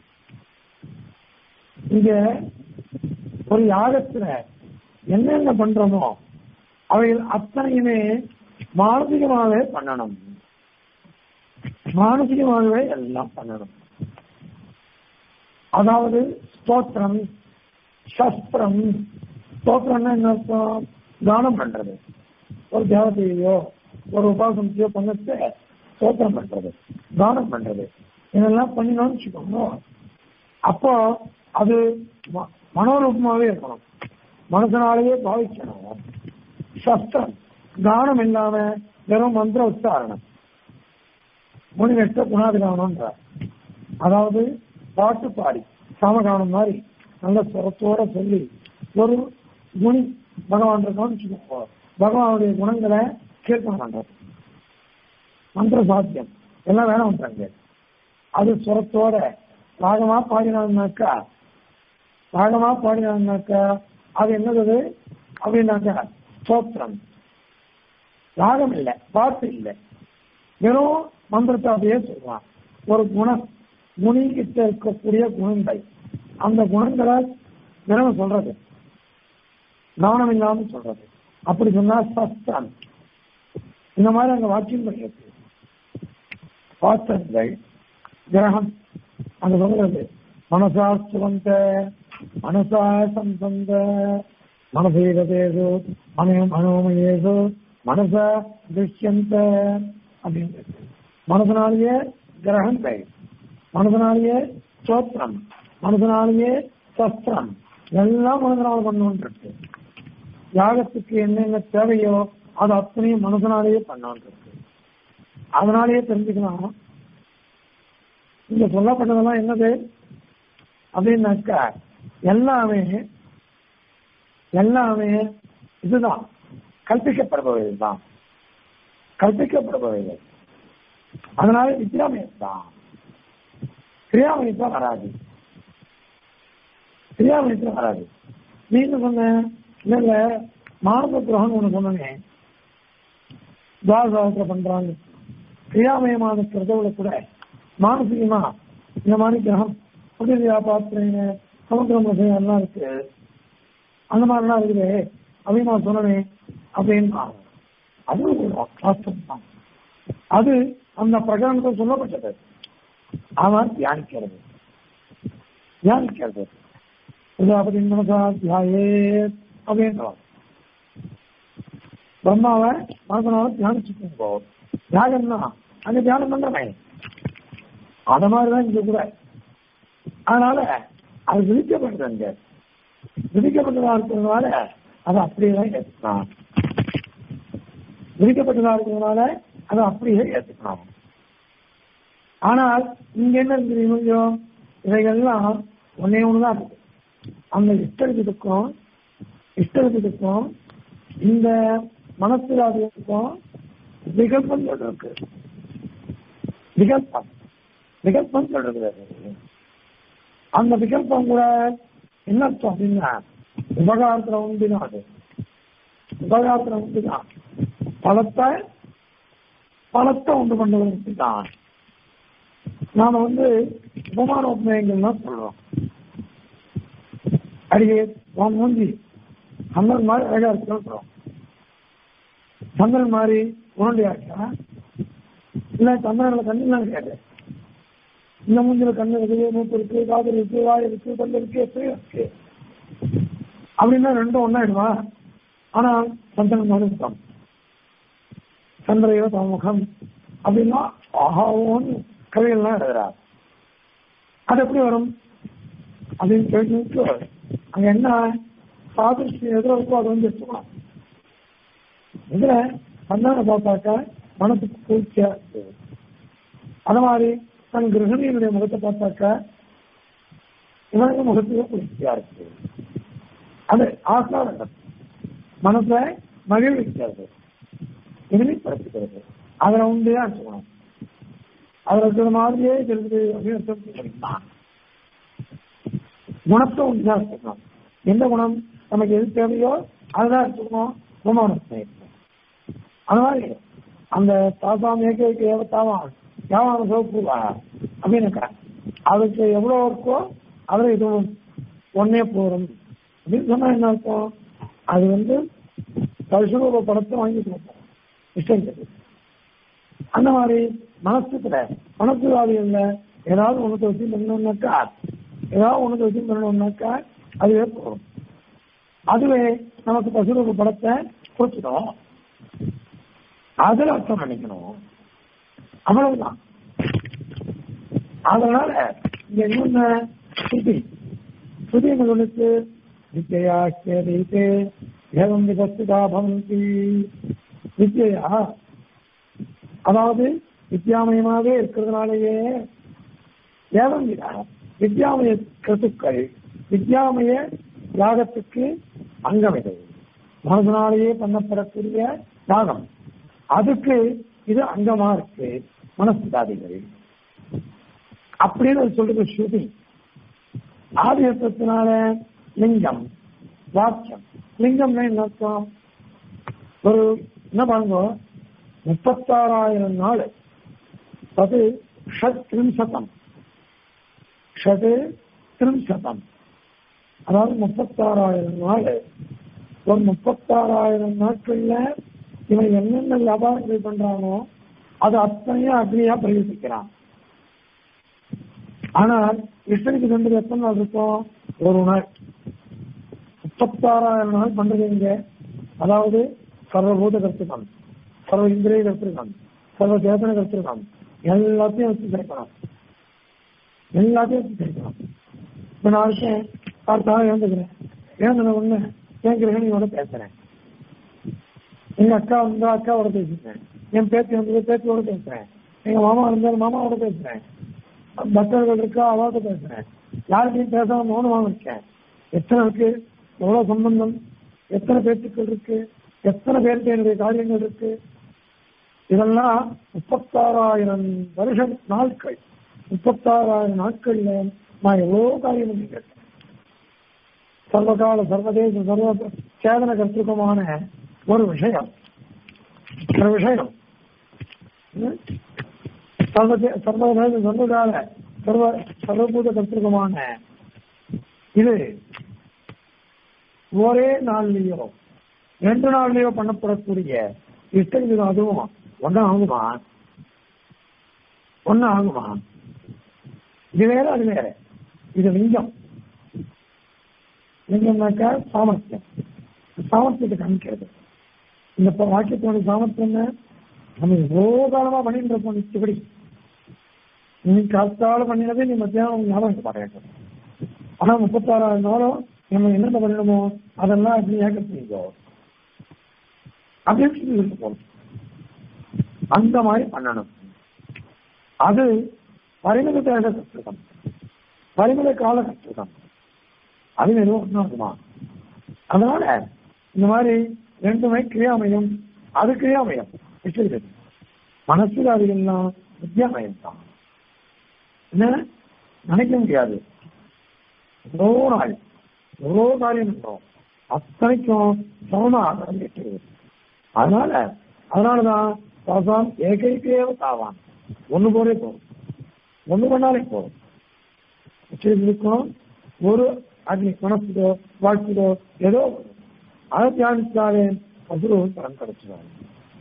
இங்க ஒரு யாகத்துல என்னென்ன பண்றோமோ அவைகள் அத்தனையுமே மானசிகமாகவே பண்ணணும் மானசிகமாகவே எல்லாம் பண்ணணும் அதாவது ஸ்தோத்திரம் சஸ்திரம் ஸ்தோத்திரம்னா என்ன அர்த்தம் தானம் பண்றது ஒரு தேவதையோ ஒரு உபாசனத்தையோ பண்ணத்தை ஸ்தோத்திரம் பண்றது தானம் பண்றது இதெல்லாம் பண்ணினோம்னு வச்சுக்கோங்க அப்போ அது ம- மனோரூபமாவே இருக்கணும் மனசனாலேயே பாவிக்கணும் சஸ்திரம் தானம் இல்லாம வெறும் மந்திர உச்சாரணம் முனிவெட்ட குணாதிகானம்ன்ற அதாவது பாட்டு பாடி சாமகானம் மாதிரி நல்ல சுரத்தோட சொல்லி ஒரு குணி பகவான் இருக்கான்னு வச்சுக்கோங்க பகவானுடைய குணங்களை கீர்த்தனம் பண்றது மந்திர சாத்தியம் எல்லாம் வேணும் பண்றாங்க அது சுரத்தோட ராகமா பாடினாங்கனாக்கா ராகமா பாடினாங்கனாக்கா அது என்னது அப்படின்னாக்கா ஸ்தோத்திரம் ராகம் இல்லை பாட்டு இல்லை வெறும் மந்திரத்தை அப்படியே சொல்றான் ஒரு குணம் குணிகிட்ட இருக்கக்கூடிய குணங்கள் அந்த குணங்களை வெறும் சொல்றது கவனம் இல்லாம சொல்றது அப்படி சொன்னா சஸ்திரம் இந்த மாதிரி அங்க வாக்கியம் பண்ணியிருக்கு பாத்திரங்கள் கிரகம் அங்க சொல்றது மனசா சுவந்த மனசா சம்பந்த மனசேகதேசு மனோ மனோமயேசு மனச துஷ்யந்த அப்படின்னு மனசனாலேயே கிரகங்கள் மனசனாலேயே ஸ்தோத்திரம் மனசனாலேயே சஸ்திரம் எல்லாம் மனசனால பண்ணணும் இருக்கு யாகத்துக்கு என்னென்ன தேவையோ அது அத்தனையும் மனசனாலேயே பண்ணணும் இருக்கு அதனாலேயே தெரிஞ்சுக்கலாம் இங்க சொல்லப்பட்டதெல்லாம் என்னது அப்படின்னாக்கா எல்லாமே எல்லாமே இதுதான் கற்பிக்கப்படுபவைகள் தான் கற்பிக்கப்படுபவைகள் அதனால வித்யாமயம் தான் கிரியாமயத்தான் வராது கிரியாமயத்தில் வராது நீ என்ன சொன்ன இல்ல இல்ல மானச கிரகம் ஒண்ணு சொன்னேன் துவாசாவத்தில் பண்றாங்க கிரியாமயமான கிரதவுல கூட மானசீகமா இந்த மாதிரி கிரகம் புதிய பாத்திரங்க சமுத்திரம் விஷயம் எல்லாம் இருக்கு அந்த மாதிரிலாம் இருக்குது அப்படின்னு நான் சொன்னேன் அப்படின்னு அது ஒரு வாஸ்தவம் தான் அது அந்த பிரகடனத்தில் சொல்லப்பட்டது அவன் தியானிக்கிறது தியானிக்கிறது பிரஜாபதி மனசா தியாயே அப்படின்றான் பிரம்மாவை மனசனால தியானிச்சுட்டு போகும் தியாகம்னா அங்க தியானம் பண்றவன் அத மாதிரிதான் இங்க கூட அதனால அது விதிக்கப்பட்டது அங்க விதிக்கப்பட்டதா இருக்கிறதுனால அதை அப்படியே தான் ஏற்றுக்கலாம் விதிக்கப்பட்டதா இருக்கிறதுனால அதை அப்படியே ஏற்றுக்கலாம் ஆனால் இங்க என்ன இருக்குது கொஞ்சம் இவைகள்லாம் ஒன்னே ஒண்ணுதான் இருக்கு அந்த இஷ்டத்துக்கும் இஷ்டத்துக்கும் இந்த மனசிலாதுக்கும் விகல்பம் இருக்கு விகல்பம் விகல்பம் சொல்றது அந்த விகல்பம் கூட என்ன அர்த்தம் அப்படின்னா உபகாரத்துல உண்டுதான் அது உபகாரத்துல உண்டுதான் பலத்தை பலத்தை உண்டு பண்றது உண்டுதான் நாம வந்து உபமான உபநயங்கள் தான் சொல்றோம் அடியே உன் மூஞ்சி அந்த மாதிரி அழகா இருக்கு சொல்றோம் சந்திரன் மாதிரி உருண்டையா இருக்கா இல்ல சந்திரன்ல கண்ணு கேட்டு இந்த மூஞ்சில கண்ணு இருக்குது மூக்கு இருக்கு காது இருக்கு வாய் இருக்கு கண்ணு இருக்கு எத்தனையோ இருக்கு அப்படின்னா ரெண்டும் ஒன்னாயிடுமா ஆனா சந்திரன் மனுஷம் சந்திரையோ தமுகம் அப்படின்னா ஆஹாவோன்னு கதைகள்லாம் எழுதுறார் அது எப்படி வரும் அப்படின்னு கேட்டு அங்க என்ன சாதிச்சு எதிர இருக்கோ அது வந்து எடுத்துக்கலாம் இதுல சந்தான பார்த்தாக்கா மனசுக்கு குளிர்ச்சியா இருக்கு அது மாதிரி தன் கிரகணியினுடைய முகத்தை பார்த்தாக்கா இவனுக்கு முகத்துக்கு குளிர்ச்சியா இருக்கு அது ஆசாரம் மனசை மகிழ்விக்கிறது இனிமைப்படுத்துகிறது அதுல உண்டு அர்த்தம் அதுல இருக்கிற மாதிரியே இருக்குது அப்படின்னு அர்த்தம் பண்ணிக்கலாம் குணத்தை உண்டுதான் எடுத்துக்கணும் எந்த குணம் நமக்கு எது தேவையோ அதுதான் எடுத்துக்கணும் குணமானத்தை அது மாதிரி அந்த தாசாம் ஏக ஏவத்தாவான் யாவான சிவப்புவா அப்படின்னு அதுக்கு எவ்வளவு இருக்கோ அதுல இதுவும் ஒன்னே போறோம் அப்படின்னு சொன்னா என்ன அர்த்தம் அது வந்து பரிசுரூப படத்தை வாங்கி கொடுப்போம் இஷ்டம் கிடையாது அந்த மாதிரி மனசுக்குல மனசுவாதிகள்ல ஏதாவது உனக்கு வச்சு பண்ணணும்னாக்கா ஏதாவது உனக்கு வச்சு பண்ணணும்னாக்கா அதுவே போகும் அதுவே நமக்கு பசுரூப படத்தை கொடுத்துடும் அதுல அர்த்தம் பண்ணிக்கணும் அவ்வளவுதான் அதனால இங்க இன்னொன்னு சுத்தி சுதி என்ன சொல்லுச்சு வித்யா கேதீதே ஏவம் விதஸ்திதா பவந்தி வித்யா அதாவது வித்யாமயமாவே இருக்கிறதுனாலயே ஏவம் விதா வித்யாமய கருத்துக்கள் வித்யாமய யாகத்துக்கு அங்கம் இது மனதனாலேயே பண்ணப்படக்கூடிய யாகம் அதுக்கு இது அங்கமா இருக்கு மனசுதாதிகள் அப்படின்னு சொல்றது ஸ்ருதி ஆதியத்தினால லிங்கம் வாக்கியம் லிங்கம்னா என்ன அர்த்தம் ஒரு என்ன பாருங்க முப்பத்தாறாயிரம் நாள் அது ஷட் திரிம்சதம் ஷட் திரிம்சதம் அதாவது முப்பத்தாறாயிரம் நாள் ஒரு முப்பத்தாறாயிரம் நாட்கள்ல இவன் என்னென்ன வியாபாரங்கள் பண்றானோ அது அத்தனையும் அக்னியா பிரயோகிக்கிறான் ஆனால் இஷ்டனுக்கு ரெண்டு எத்தனை நாள் இருக்கும் ஒரு நாள் முப்பத்தாறாயிரம் நாள் பண்றது இங்க அதாவது சர்வபூத கருத்துக்கம் சர்வ இந்திரிய கருத்துக்கம் சர்வ சேதன கருத்துக்கம் எல்லாத்தையும் வச்சு சேர்க்கணும் எல்லாத்தையும் வச்சு சேர்க்கணும் இப்ப நான் இருக்கேன் பார்த்தாலும் எழுந்துக்கிறேன் எழுந்தின ஒண்ணு என் கிரகணியோட பேசுறேன் எங்க அக்கா வந்தா அக்காவோட பேசிக்கிறேன் என் பேத்தி வந்தது பேத்தியோட பேசுறேன் எங்க மாமா இருந்தாரு மாமாவோட பேசுறேன் பக்தர்கள் இருக்கா அவரோட பேசுறேன் யாருக்கையும் பேசாம மௌனமாக இருக்கேன் எத்தனை இருக்கு எவ்வளவு சம்பந்தம் எத்தனை பேச்சுக்கள் இருக்கு எத்தனை பேருக்கு என்னுடைய காரியங்கள் இருக்கு இதெல்லாம் முப்பத்தாறாயிரம் வருஷம் நாட்கள் முப்பத்தாறாயிரம் நாட்கள்ல நான் எவ்வளவு காரியம் பண்ணிக்கிறேன் சர்வகால சர்வதேச சர்வ சேதன கருத்துக்கமான ஒரு விஷயம் ஒரு விஷயம் ம்? சர்வதே சர்வதேச சர்வகால சர்வ சர்வபூத கருத்துக்கமான இது ஒரே நாள்லயோ ரெண்டு நாள்லயோ பண்ணப்படக்கூடிய இஷ்டம் இது அதுவும் ஒன்னும் ஆகுமா ஒன்னும் ஆகுமா இது வேற அது வேற இது லிங்கம் லிங்கம்னாக்கா சாமர்த்தியம் சாமர்த்தியத்தை காமிக்கிறது இந்த ப- வாக்கியத்தோட சாமர்த்தியம் என்ன? நம்ம எவ்வளோ காலமா பண்ணிட்டு இருப்போம் நிச்சயப்படி நீ காத்தால பண்ணினதே நீ மத்தியானம் ஞாபகம் பாருங்க ஆனா முப்பத்தாறாயிரம் நாளும் நம்ம என்னென்ன பண்ணணுமோ அதெல்லாம் அப்படி ஏக்க செய்யும் அப்படின்னு சொல்லி இருக்கு போகணும் அந்த மாதிரி பண்ணணும் அது பரிமித தேக கற்றுக்கம் பரிமித கால கற்றுக்கம் அது எதுவும் ஒன்றாகுமா அதனால இந்த மாதிரி ரெண்டுமே கிரியாமயம் அது கிரியாமயம் வச்சிருக்கிறது மனசுல அது எல்லாம் வித்யாமயம் தான் என்ன நினைக்க முடியாது எவ்வளோ நாள் எவ்வளோ காரியம் பண்றோம் அத்தனைக்கும் சமமா ஆரம்பிக்கிறது அதனால அதனாலதான் பாசாம் ஏகைக்கேவ தாவான் ஒண்ணு போரே போதும் ஒண்ணு பண்ணாலே போதும் வச்சிருக்கணும் ஒரு அக்னி மனசுதோ வாழ்க்கையோ ஏதோ ஒண்ணு. அதை தியானித்தாலே அசுரவும் பலன் கிடைச்சிடும்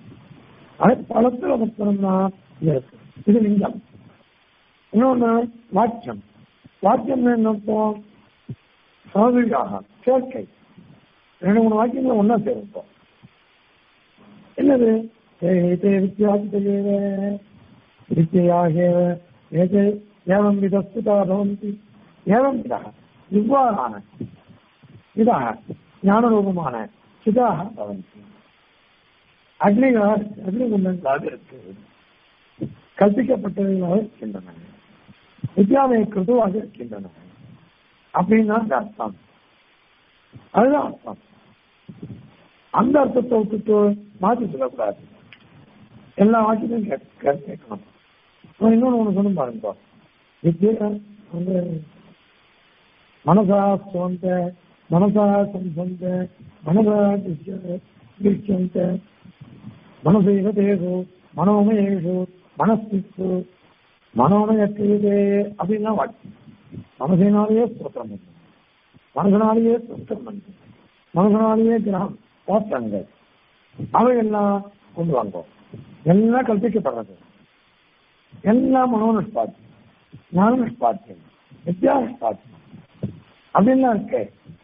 அது பலத்துல மாத்திரம்னா இருக்கு இது லிங்கம் இன்னொன்னு வாக்கியம் வாக்கியம் என்ன அர்த்தம் சாதுரியாக சேர்க்கை ரெண்டு மூணு வாக்கியங்களை ஒன்னா சேர்ப்போம் என்னது ஏதே வித்தியாசத்தையேவ வித்தியாக ஏதே ஏவம் விதஸ்துதா பவந்தி ஏவம் விதா இவ்வாறான இதாக ஞானரூபமான சிதாக பவந்தி அக்னிகளாக அக்னிகுண்டங்களாக இருக்கு கற்பிக்கப்பட்டவைகளாக இருக்கின்றன வித்யாலய கிருதுவாக இருக்கின்றன அப்படின்னு அந்த அர்த்தம் அதுதான் அர்த்தம் அந்த அர்த்தத்தை விட்டுட்டு மாற்றி சொல்லக்கூடாது எல்லா வாக்கியத்தையும் கேட்க கேட்கணும் இன்னொன்று ஒன்று சொன்ன பாருங்க வித்யா வந்து மனசா சுவந்த மனசா சம்சந்த மனசா திருஷ்யந்த மனசைவ தேசு மனோமயேஷு மனஸ்திப்பு மனோமயத்தே அப்படின்னா வாக்கியம் மனசினாலேயே ஸ்தோத்திரம் பண்ணும் மனசனாலேயே ஸ்தோத்திரம் பண்ணும் மனசனாலேயே கிரகம் தோற்றங்கள் அவையெல்லாம் கொண்டு வாங்கும் எல்லாம் கல்பிக்கப்படுறது எல்லாம் மனோனிஷ்பாத்தியம் ஞானநிஷ்பாத்தியம் வித்யானிஷ்பாத்தியம் அப்படின்லாம் இருக்கு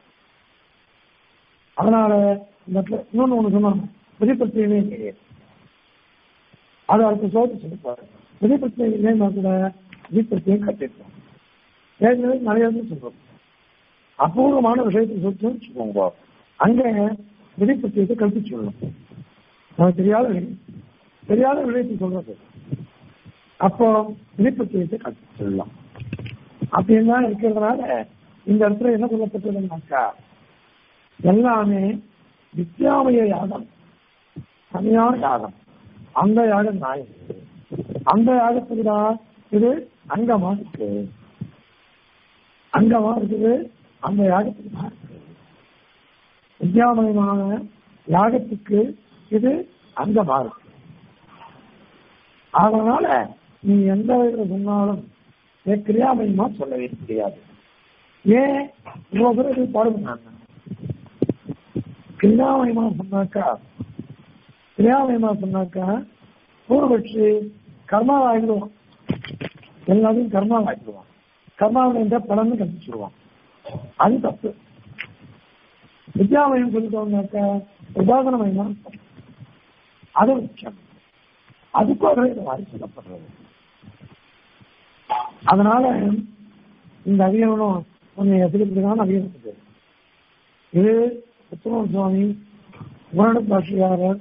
அதனால இந்த இடத்துல இன்னொன்னு ஒண்ணு சொன்னாங்க விதிப்பத்தியுமே கிடையாது அது அடுத்த சோதனை சொல்லிப்பாரு விதிப்பத்தியம் இல்லைன்னா கூட விதிப்பத்தியம் கட்டிருக்கோம் ஏற்கனவே நிறைய சொல்றோம் அபூர்வமான விஷயத்தை சொல்லிட்டு வச்சுக்கோங்க அங்க விதிப்பத்தியத்தை கல்பிச்சு சொல்லணும் நமக்கு தெரியாத விஷயம் தெரியாத விஷயத்தை சொல்றது அப்போ விதிப்பத்தியத்தை கல்பிச்சு சொல்லலாம் அப்படின்னு தான் இருக்கிறதுனால இந்த இடத்துல என்ன சொல்லப்பட்டதுன்னாக்கா எல்லாமே வித்யாமய யாகம் தனியான யாகம் அந்த யாகம் நான் இருக்கு. அந்த யாகத்துக்கு தான் இது அங்கமா இருக்கு அங்கமா இருக்குது அந்த யாகத்துக்கு தான் இருக்கு வித்யாமயமான யாகத்துக்கு இது அங்கமா இருக்கு அதனால நீ எந்த வகையில் சொன்னாலும் இதை கிரியாமயமா சொல்லவே முடியாது ஏன் இவ்வளவு பேர் இது பாடுபடுறாங்க கிரியாமயமா சொன்னாக்கா கிரியாமயமா சொன்னாக்கா பூர்வபட்சி கர்மா ஆகிடுவான் எல்லாத்தையும் கர்மா ஆகிடுவான் கர்மாவில பலன்னு கண்டிச்சிடுவான் அது தப்பு வித்யாமயம் சொல்லிட்டோம்னாக்கா உபாசனமயமா அது முக்கியம் அதுக்காக இந்த மாதிரி சொல்லப்படுறது அதனால இந்த அவியவனும் உன்னை எதிர்ப்புதான் அவியனுக்கு இது உத்தம சுவாமி வருட பாஷியாரர்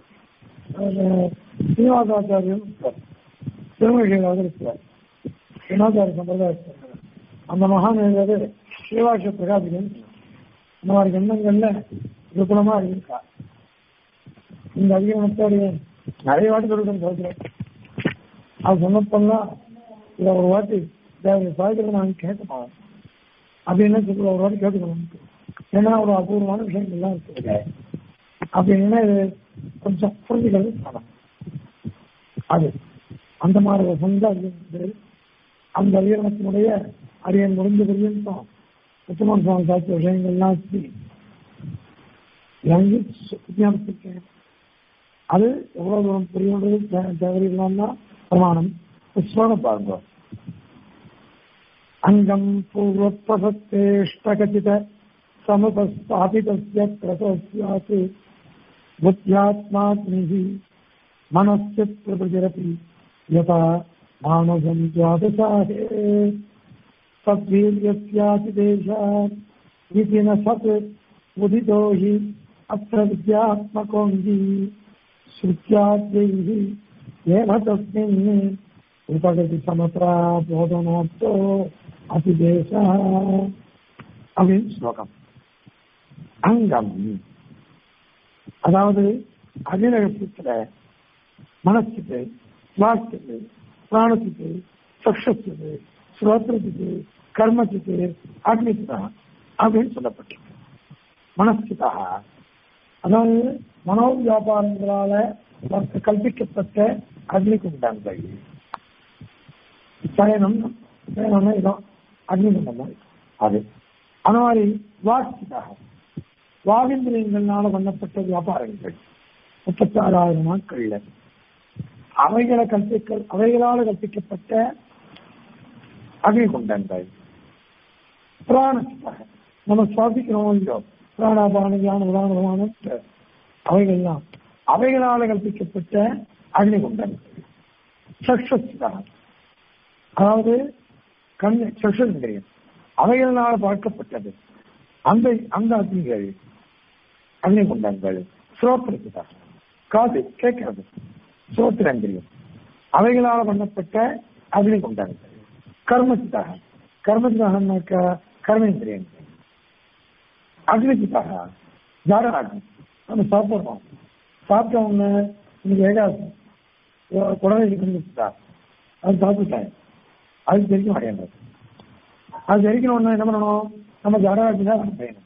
சீனிவாசாச்சாரியன் திருமொழிகள் அவதரித்தார் சீனிவாசாரிய சம்பிரதாயத்தில் அந்த மகான் எழுதுறது ஸ்ரீவாஷ பிரகாபிகன் இந்த மாதிரி எண்ணங்கள்ல விபுலமா இருக்கா இந்த அதிகமத்தோடைய நிறைய வாட்டி சொல்லிட்டு சொல்றேன் அது சொன்னப்பெல்லாம் இதை ஒரு வாட்டி தேவையை சாய்க்கிறத நான் கேட்கணும் அப்படின்னு சொல்லி ஒரு வாட்டி கேட்டுக்கணும் ஏன்னா ஒரு அபூர்வமான விஷயங்கள்லாம் இருக்குது அப்படின்னா இது கொஞ்சம் புரிஞ்சுக்கிறது படம் அது அந்த மாதிரி ஒரு சொந்த அறிவு அந்த அறியணத்தினுடைய அரியன் முடிஞ்ச பரியந்தம் உத்தமன் சுவாமி சாட்சி விஷயங்கள்லாம் வச்சு இறங்கி விஞ்ஞானிச்சிருக்கேன் அது எவ்வளவு தூரம் புரியுன்றது தேவையில்லாம பிரமாணம் புஷ்பன பாருங்க அங்கம் பூர்வப்பசத்தேஷ்டகச்சித சமுபஸ்தாபிதஸ்ய பிரசஸ்யாத் புத்தியாத்மாத்மிஹி மனஸ்ய பிரபுஜரதி யதா மானசம் துவாதசாஹே सद्वीर्यस्यातिदेशात् इति न सत् उदितो हि अत्र विद्यात्मकोऽङ्गी श्रुत्याद्यैः एव तस्मिन् उपगतिसमत्रा बोधनोक्तो அதிதேசः அப்படின்னு ஸ்லோகம் அங்கம் அதாவது அகிலகத்துல மனசுக்கு சுவாசத்துக்கு பிராணத்துக்கு சக்ஷத்துக்கு ஸ்ரோத்திரத்துக்கு கர்மத்துக்கு அக்னிக்கு அப்படின்னு சொல்லப்பட்டிருக்கு மனஸ்கிதா அதாவது மனோ வியாபாரங்களால கல்பிக்கப்பட்ட அக்னிகுண்டங்கள் சயனம் சயனம்னா இதான் அக்னிகுண்டம் தான் அது அந்த மாதிரி வாக்கிதாக வாகேந்திரியங்கள்னால பண்ணப்பட்ட வியாபாரங்கள் முப்பத்தாறாயிரம் நாட்கள்ல அவைகளை கற்பிக்க அவைகளால் கற்பிக்கப்பட்ட அகிகுண்டங்கள் பிராணஸ்தாக நம்ம சுவாசிக்கிறோம் இல்லையோ பிராணாபான ஞான உதாரணமான அவைகள்லாம் அவைகளால் கற்பிக்கப்பட்ட அக்னிகுண்டங்கள் சக்ஷஸ்தாக அதாவது கண் சக்ஷந்திரியம் அவைகளால் பார்க்கப்பட்டது அந்த அந்த அக்னிகள் அக்னிகுண்டங்கள் சுரோத்திரத்துக்காக காது கேட்கிறது சுரோத்திரந்திரியம் அவைகளால் பண்ணப்பட்ட அக்னிகுண்டங்கள் கர்மத்துக்காக கர்மத்துக்காக கர்மேந்திரியங்கள் அக்னிக்குக்காக ஜாரராஜம் நம்ம சாப்பிடுறோம் சாப்பிட்ட உடனே இன்னைக்கு ஏகாசம் குழந்தை இருந்துச்சுட்டா அது சாப்பிட்டேன் அது தெரிக்க மாட்டேன்றது அது தெரிக்கணும்னா என்ன பண்ணணும் நம்ம ஜாரராஜி தான் செய்யணும்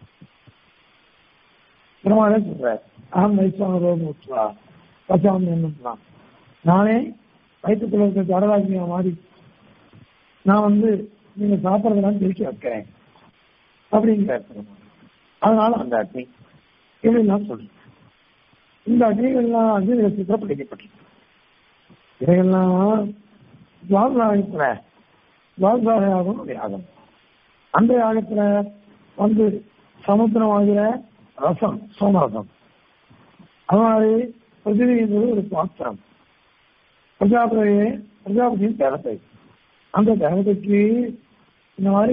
பிரமாதே சொல்ற அகம் வைஸ்வான ரோகம் விட்டுவா பச்சாமி என்னலாம் நானே வயிற்றுக்குள்ள இருக்க ஜடராஜியா மாறி நான் வந்து நீங்க சாப்பிட்றதெல்லாம் பிரிச்சு வைக்கிறேன் அப்படிங்கிற அதனால அந்த அக்னி இப்படிலாம் சொல்றேன் இந்த அக்னிகள்லாம் அக்னிகளை சித்திரப்படுத்தப்பட்டிருக்கு இவைகள்லாம் துவாசாகத்துல துவாசாக யாகம் ஒரு யாகம் அந்த யாகத்துல வந்து சமுத்திரம் ஆகிற ரசம் சோமரசம் அது மாதிரி பிருத்திவி என்பது ஒரு பாத்திரம் பிரஜாபதி பிரஜாபதியின் தேவத்தை அந்த தேவதைக்கு இந்த மாதிரி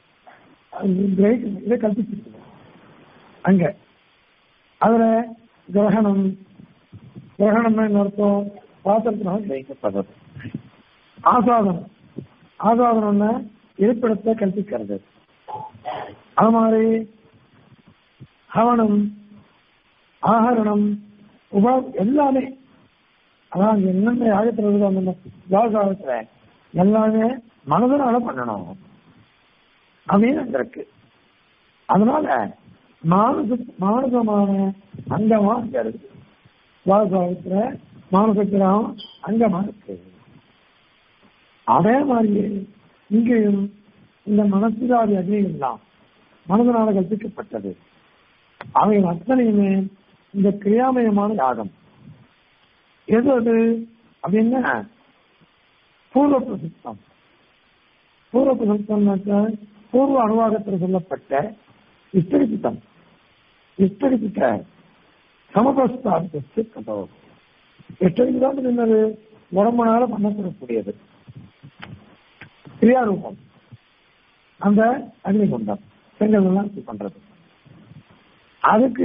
இதை கல்பிச்சிருக்கு அங்க அதுல கிரகணம் கிரகணம் என்ன அர்த்தம் பாத்திரத்தினால் கிரகிக்கப்படுறது ஆசாதனம் ஆசாதனம்னா இருப்பிடத்தை கல்பிக்கிறது அது மாதிரி ஹவனம் ஆகரணம் உபா எல்லாமே அதான் என்னென்ன யாகத்தில் இருக்கோ அந்த துவாசாகத்துல எல்லாமே மனதனால பண்ணணும் அப்படின்னு அங்க இருக்கு அதனால மானச மானசமான அங்கமா அங்க இருக்கு துவாசாகத்துல மானசக்கிரம் அங்கமா இருக்கு அதே மாதிரியே இங்கேயும் இந்த மனசுதாரி அக்னிகள்லாம் மனதனால கற்பிக்கப்பட்டது அவைகள் அத்தனையுமே இந்த கிரியாமயமான யாகம் எது அது அப்படின்னா பூர்வ பிரசித்தம் பூர்வ பிரசித்தம்னாக்க பூர்வ அனுவாகத்தில் சொல்லப்பட்ட இஷ்டரிப்பித்தம் இஷ்டரிப்பித்த சமபஸ்தாபித்து கதோ எஷ்டரிப்பிதான் என்னது உடம்புனால பண்ணப்படக்கூடியது கிரியாரூபம் அந்த அக்னிகுண்டம் செங்கல் எல்லாம் பண்றது அதுக்கு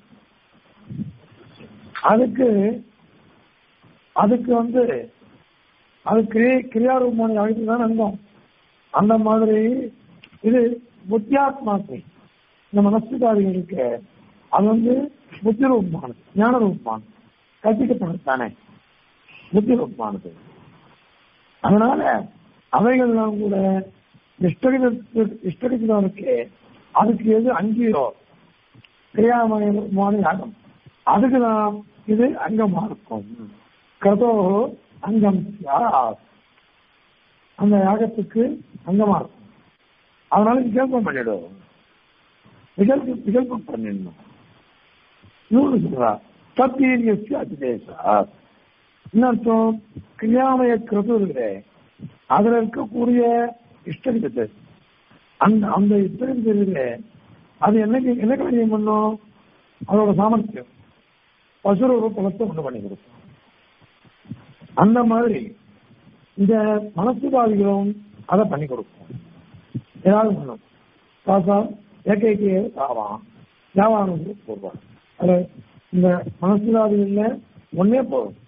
அதுக்கு அதுக்கு வந்து அது கிரியை கிரியாரூபமான யாகத்துக்கு தான் அங்கம் அந்த மாதிரி இது புத்தியாத்மாக்கு இந்த மனசுதாரிகளுக்கு அது வந்து புத்தி ரூபமானது ஞான ரூபமானது கற்பிக்கப்படுது தானே புத்தி ரூபமானது அதனால அவைகள்லாம் கூட இஷ்டடிக்கு இஷ்டடிக்கிறவனுக்கு அதுக்கு எது அங்கீரோ கிரியாமயமான யாகம் அதுக்குதான் இது அங்கமா இருக்கும் கதோ அங்கம் அந்த யாகத்துக்கு அங்கமா இருக்கும் அதனால விகல்பம் பண்ணிடும் விகல்ப விகல்பம் பண்ணிடணும் இன்னொன்று சொல்றா தத்தீரியஸ்ய அதிதேசா இன்னொருத்தம் கிரியாமய கிருது இருக்கிற அதுல இருக்கக்கூடிய இஷ்டகிட்டு அந்த அந்த இஷ்டகிட்டு இருக்கிற அது என்னைக்கு என்ன காரியம் பண்ணும் அதோட சாமர்த்தியம் பசுரூப பலத்தை கொண்டு பண்ணி கொடுக்கும் அந்த மாதிரி இந்த மனசுபாதிகளும் அதை பண்ணி கொடுக்கும் ஏதாவது பண்ணும் பாசா ஏகைக்கு ஆவான் யாவானம் போடுவான் அது இந்த மனசுபாதிகள்ல ஒன்னே போதும்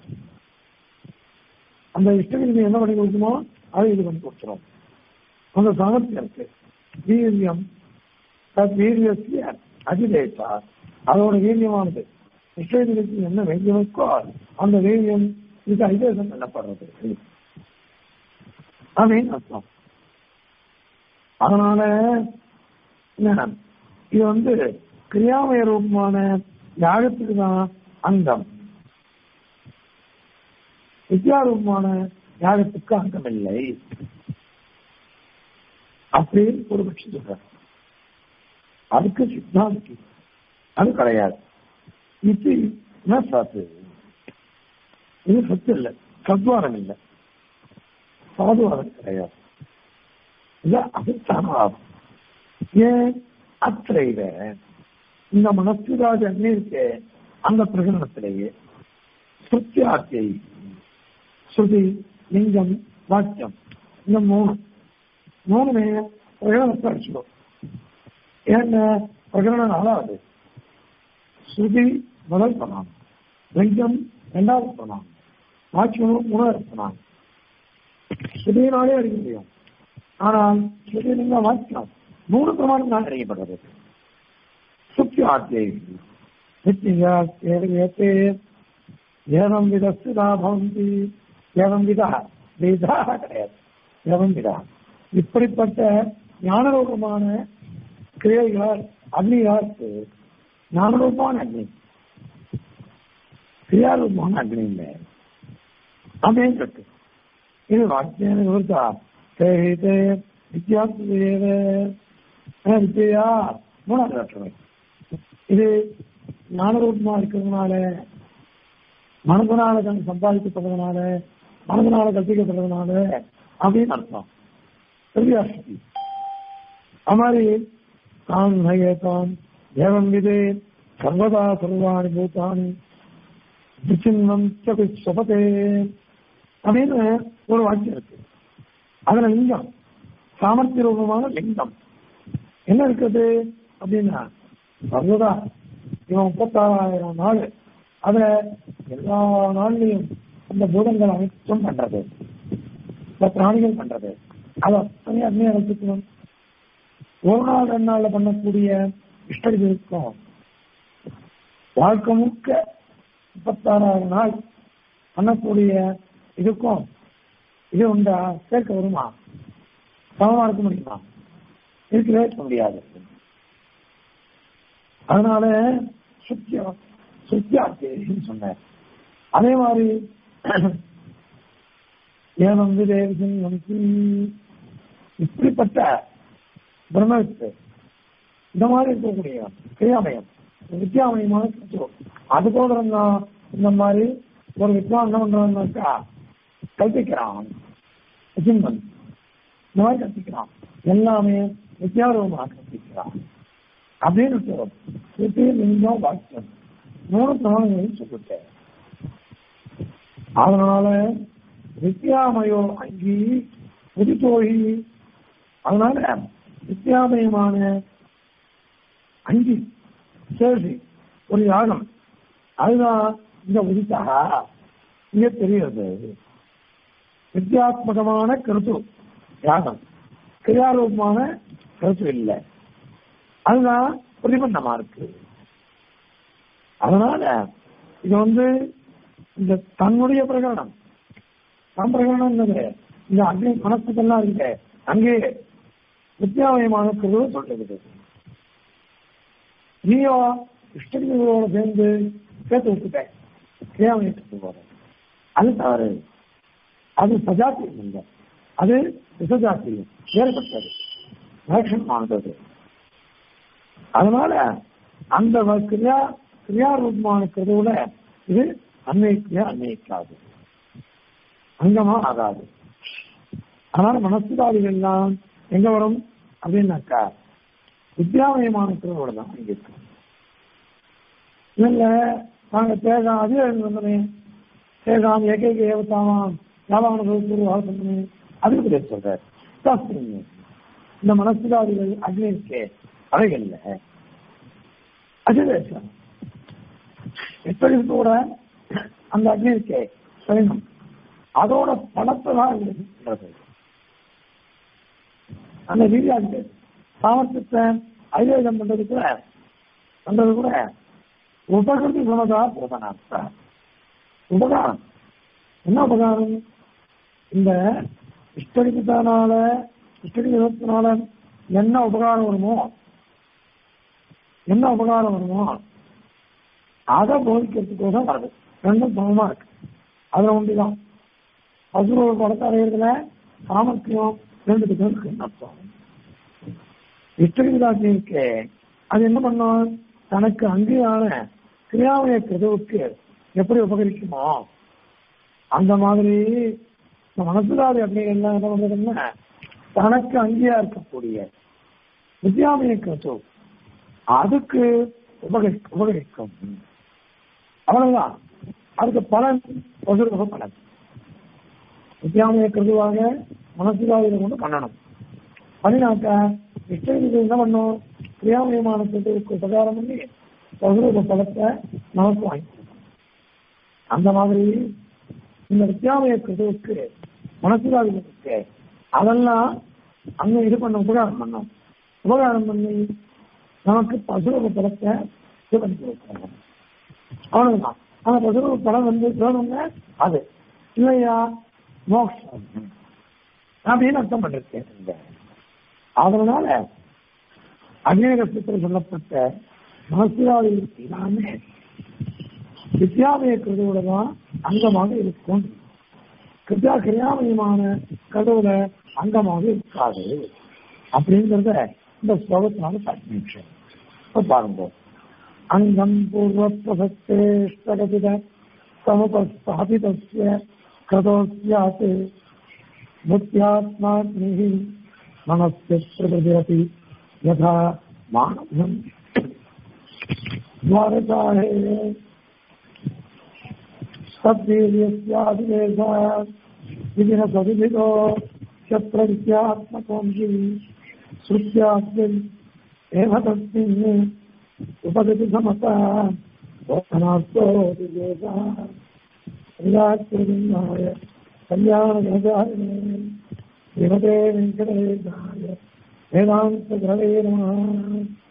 அந்த இஷ்டகிரி என்ன பண்ணி கொடுக்குமோ அதை இது பண்ணி கொடுத்துரும் அந்த சாமர்த்தியம் இருக்கு வீரியம் வீரியசிய அதிதேசா அதோட வீரியமானது இஷ்டகிரிக்கு என்ன வேண்டியம் இருக்கோ அந்த வீரியம் இது அதிதேசம் பண்ணப்படுறது அப்படின்னு அர்த்தம் அதனால என்ன இது வந்து கிரியாமய ரூபமான யாகத்துக்கு தான் அங்கம் வித்யாரூபமான யாகத்துக்கு அங்கம் இல்லை அப்படின்னு ஒரு பட்சம் சொல்றார் அதுக்கு சித்தாந்தி அது கிடையாது இது என்ன சாத்து இது சத்து இல்லை சத்வாரம் இல்லை சாதுவாரம் கிடையாது இது அதிஷ்டானம் ஏன் அத்திரையில இந்த மனசுராஜ் அண்ணே இருக்கு அந்த பிரகடனத்திலேயே சுத்தியாத்தியை ஸ்ருதி லிங்கம் வாக்கியம் இந்த மூணு மூணுமே பிரகடனத்தை அடிச்சிடும் ஏன்னா பிரகடனம் நாலாவது ஸ்ருதி முதல் பிரணாம் லிங்கம் இரண்டாவது பிரணாம் வாக்கியம் மூணாவது பிரணாம் ஸ்ருதியினாலே அறிய முடியும் ஆனால் ஸ்ருதி லிங்கம் வாக்கியம் மூணு பிரமாணம் தான் அறியப்படுறது சுத்தி ஆத்தியை நித்தியா ஏதே ஏவம் விதஸ்துதா பவந்தி ஏவம் விதா விதா கிடையாது ஏவம் விதா இப்படிப்பட்ட ஞானரூபமான கிரியைகளால் அக்னிகளால் ஞானரூபமான அக்னி கிரியாரூபமான அக்னி இல்லை அப்படின்னு இருக்கு இது வாக்கியம் விவரித்தா தேகிதே வித்யாத்மதேவ வித்யா மூணாவது லட்சணம் இது ஞானரூபமா இருக்கிறதுனால மனதனால தன் சம்பாதிக்கப்பட்டதுனால மனதனால கற்பிக்கப்பட்டதுனால அப்படின்னு அர்த்தம் சரியாசக்தி அது மாதிரி தான் நயத்தான் ஏவம் விதே சர்வதா சர்வாணி பூத்தானி விசின்னம் சொபதே அப்படின்னு ஒரு வாக்கியம் இருக்கு அதுல லிங்கம் சாமர்த்திய ரூபமான லிங்கம் என்ன இருக்குது அப்படின்னா சர்வதா இவன் முப்பத்தாறாயிரம் நாள் அதுல எல்லா நாள்லையும் இந்த பூதங்கள் அனைத்தும் பண்றது இந்த பிராணிகள் பண்றது அதை அத்தனை அக்னியை வச்சுக்கணும் ஒரு நாள் ரெண்டு நாள்ல பண்ணக்கூடிய இஷ்டங்களுக்கும் வாழ்க்கை முழுக்க முப்பத்தாறாயிரம் நாள் பண்ணக்கூடிய இதுக்கும் இது உண்டா சேர்க்க வருமா சமமா இருக்க முடியுமா இருக்கவே இருக்க முடியாது அதனால சுத்தியம் சுத்தியாத்தின்னு சொன்னார் அதே மாதிரி ஏனம் விதேவிசன் இப்படிப்பட்ட பிரம்மத்து இந்த மாதிரி இருக்கக்கூடிய கிரியாமயம் வித்யாமயமான தத்துவம் அது போதும் தான் இந்த மாதிரி ஒரு வித்வான் என்ன பண்றான்னாக்கா கல்பிக்கிறான் சிம்மன் இந்த மாதிரி கற்பிக்கிறான் எல்லாமே வித்யாரூபமாக கற்பிக்கிறான் அப்படின்னு சொல்றோம் ஸ்ருதி லிங்கம் வாக்கியம் மூணு பிரமாணங்களையும் சொல்லிட்டேன் அதனால வித்யாமயோ அங்கி புதித்தோகி அதனால வித்யாமயமான அங்கி சேஷி ஒரு யாகம் அதுதான் இந்த உதித்தா இங்க தெரிகிறது வித்யாத்மகமான கருத்து யாகம் கிரியாரூபமான கருத்து இல்லை அதுதான் பிரதிபந்தமா இருக்கு அதனால இது வந்து இந்த தன்னுடைய பிரகடனம் தன் பிரகடனம் என்னது இந்த அக்னி மனசுக்கெல்லாம் இருக்கு அங்கே வித்யாமயமான கருவை சொல்லுகிறது நீயோ இஷ்டங்களோட சேர்ந்து சேர்த்து விட்டுட்டேன் கிரியாமயத்துக்கு போற அது தவறு அது சஜாத்தியம் இல்லை அது விசஜாத்தியம் வேறுபட்டது வேஷமானது அதனால அந்த கிரியா கிரியாரூபமான கருவுல இது அன்னைக்கியா அன்னைக்காது அங்கமா ஆகாது அதனால மனசுதாதிகள் எல்லாம் எங்க வரும் அப்படின்னாக்கா வித்யாமயமான கருவோட தான் இங்க இருக்கு இல்ல நாங்க தேகம் அதே வந்தனே தேகாம் ஏகைக ஏவத்தாமாம் யாவான பூர்வாக சொன்னேன் அதுக்கு பேர் சொல்றாரு சாஸ்திரம் இந்த மனசுதாதிகள் அக்னி இருக்கே அவைகள்ல அஜதேசம் எப்படி கூட அந்த அக்னி இருக்கே சைனம் அதோட படத்தை தான் இருக்கிறது அந்த வீரியாக்கு சாமர்த்தியத்தை ஐவேதம் பண்றது கூட பண்றது கூட உபகிருதி குணதா போதனார்த்தா உபகாரம் என்ன உபகாரம் இந்த இஷ்டடித்தனால இஷ்டடி விதத்தினால என்ன உபகாரம் வருமோ என்ன உபகாரம் வருமோ அதை போதிக்கிறதுக்கோக வருது ரெண்டும் சமமா இருக்கு அதுல ஒன்றுதான் அசுரோட படத்தை அடையிறதுல சாமர்த்தியம் ரெண்டு பேருக்கு அர்த்தம் இஷ்டகிதாசி இருக்கு அது என்ன பண்ணும் தனக்கு அங்கேயான கிரியாமய கதவுக்கு எப்படி உபகரிக்குமோ அந்த மாதிரி இந்த மனசுதாரி அப்படிங்கிறது என்ன பண்றதுன்னா தனக்கு அங்கேயா இருக்கக்கூடிய வித்யாமய கிருத்து அதுக்கு உபகரி உபகரிக்கும் அவ்வளவுதான் அதுக்கு பலன் பசுரக பலன் வித்யாமய கிருதுவாக மனசுதாரியை கொண்டு பண்ணணும் பண்ணினாக்கா இஷ்டத்துக்கு என்ன பண்ணும் கிரியாமயமான கிருத்துவுக்கு உபகாரம் பண்ணி பசுரக பலத்தை நமக்கு வாங்கி அந்த மாதிரி இந்த வித்யாமய கிருதுவுக்கு மனசுதாரிகளுக்கு அதெல்லாம் அங்க இது பண்ண உபகாரம் பண்ணும் உபகாரம் பண்ணி நமக்கு பசுரக பலத்தை இது பண்ணி கொடுக்கணும் அவ்வளவுதான் அந்த பசுரக பலம் வந்து வேணுங்க அது இல்லையா மோக்ஷம் அப்படின்னு அர்த்தம் பண்ணிருக்கேன் அதனால அநேகத்தில் சொல்லப்பட்ட மனசிலாவில் எல்லாமே வித்யாமய கருதுவோட தான் அங்கமாக இருக்கும் கிருத்தியா கிரியாமயமான கருதுல அங்கமாக இருக்காது அப்படிங்கிறத இந்த ஸ்லோகத்தினால காட்டினேன் இப்ப பாருங்க அங்கம் பூர்வ பிரசக்தேஷ்டகதித சமுபஸ்தாபிதஸ்ய கதோஸ்யாத் முத்தியாத்மாக்னிः मनस्य प्रकृतिरपि यथा मानवम् द्वारकाहे सद्वीर्यस्यादिवेशात् विधिन सविधितो क्षत्रविद्यात्मकोंसि श्रुत्यास्मिन् एव तस्मिन् उपगति समता बोधनार्थो विवेशः क्रियाकृतिन्नाय कल्याणगणकारिणे श्रीमते वेङ्कटेशाय वेदान्तग्रवे नमः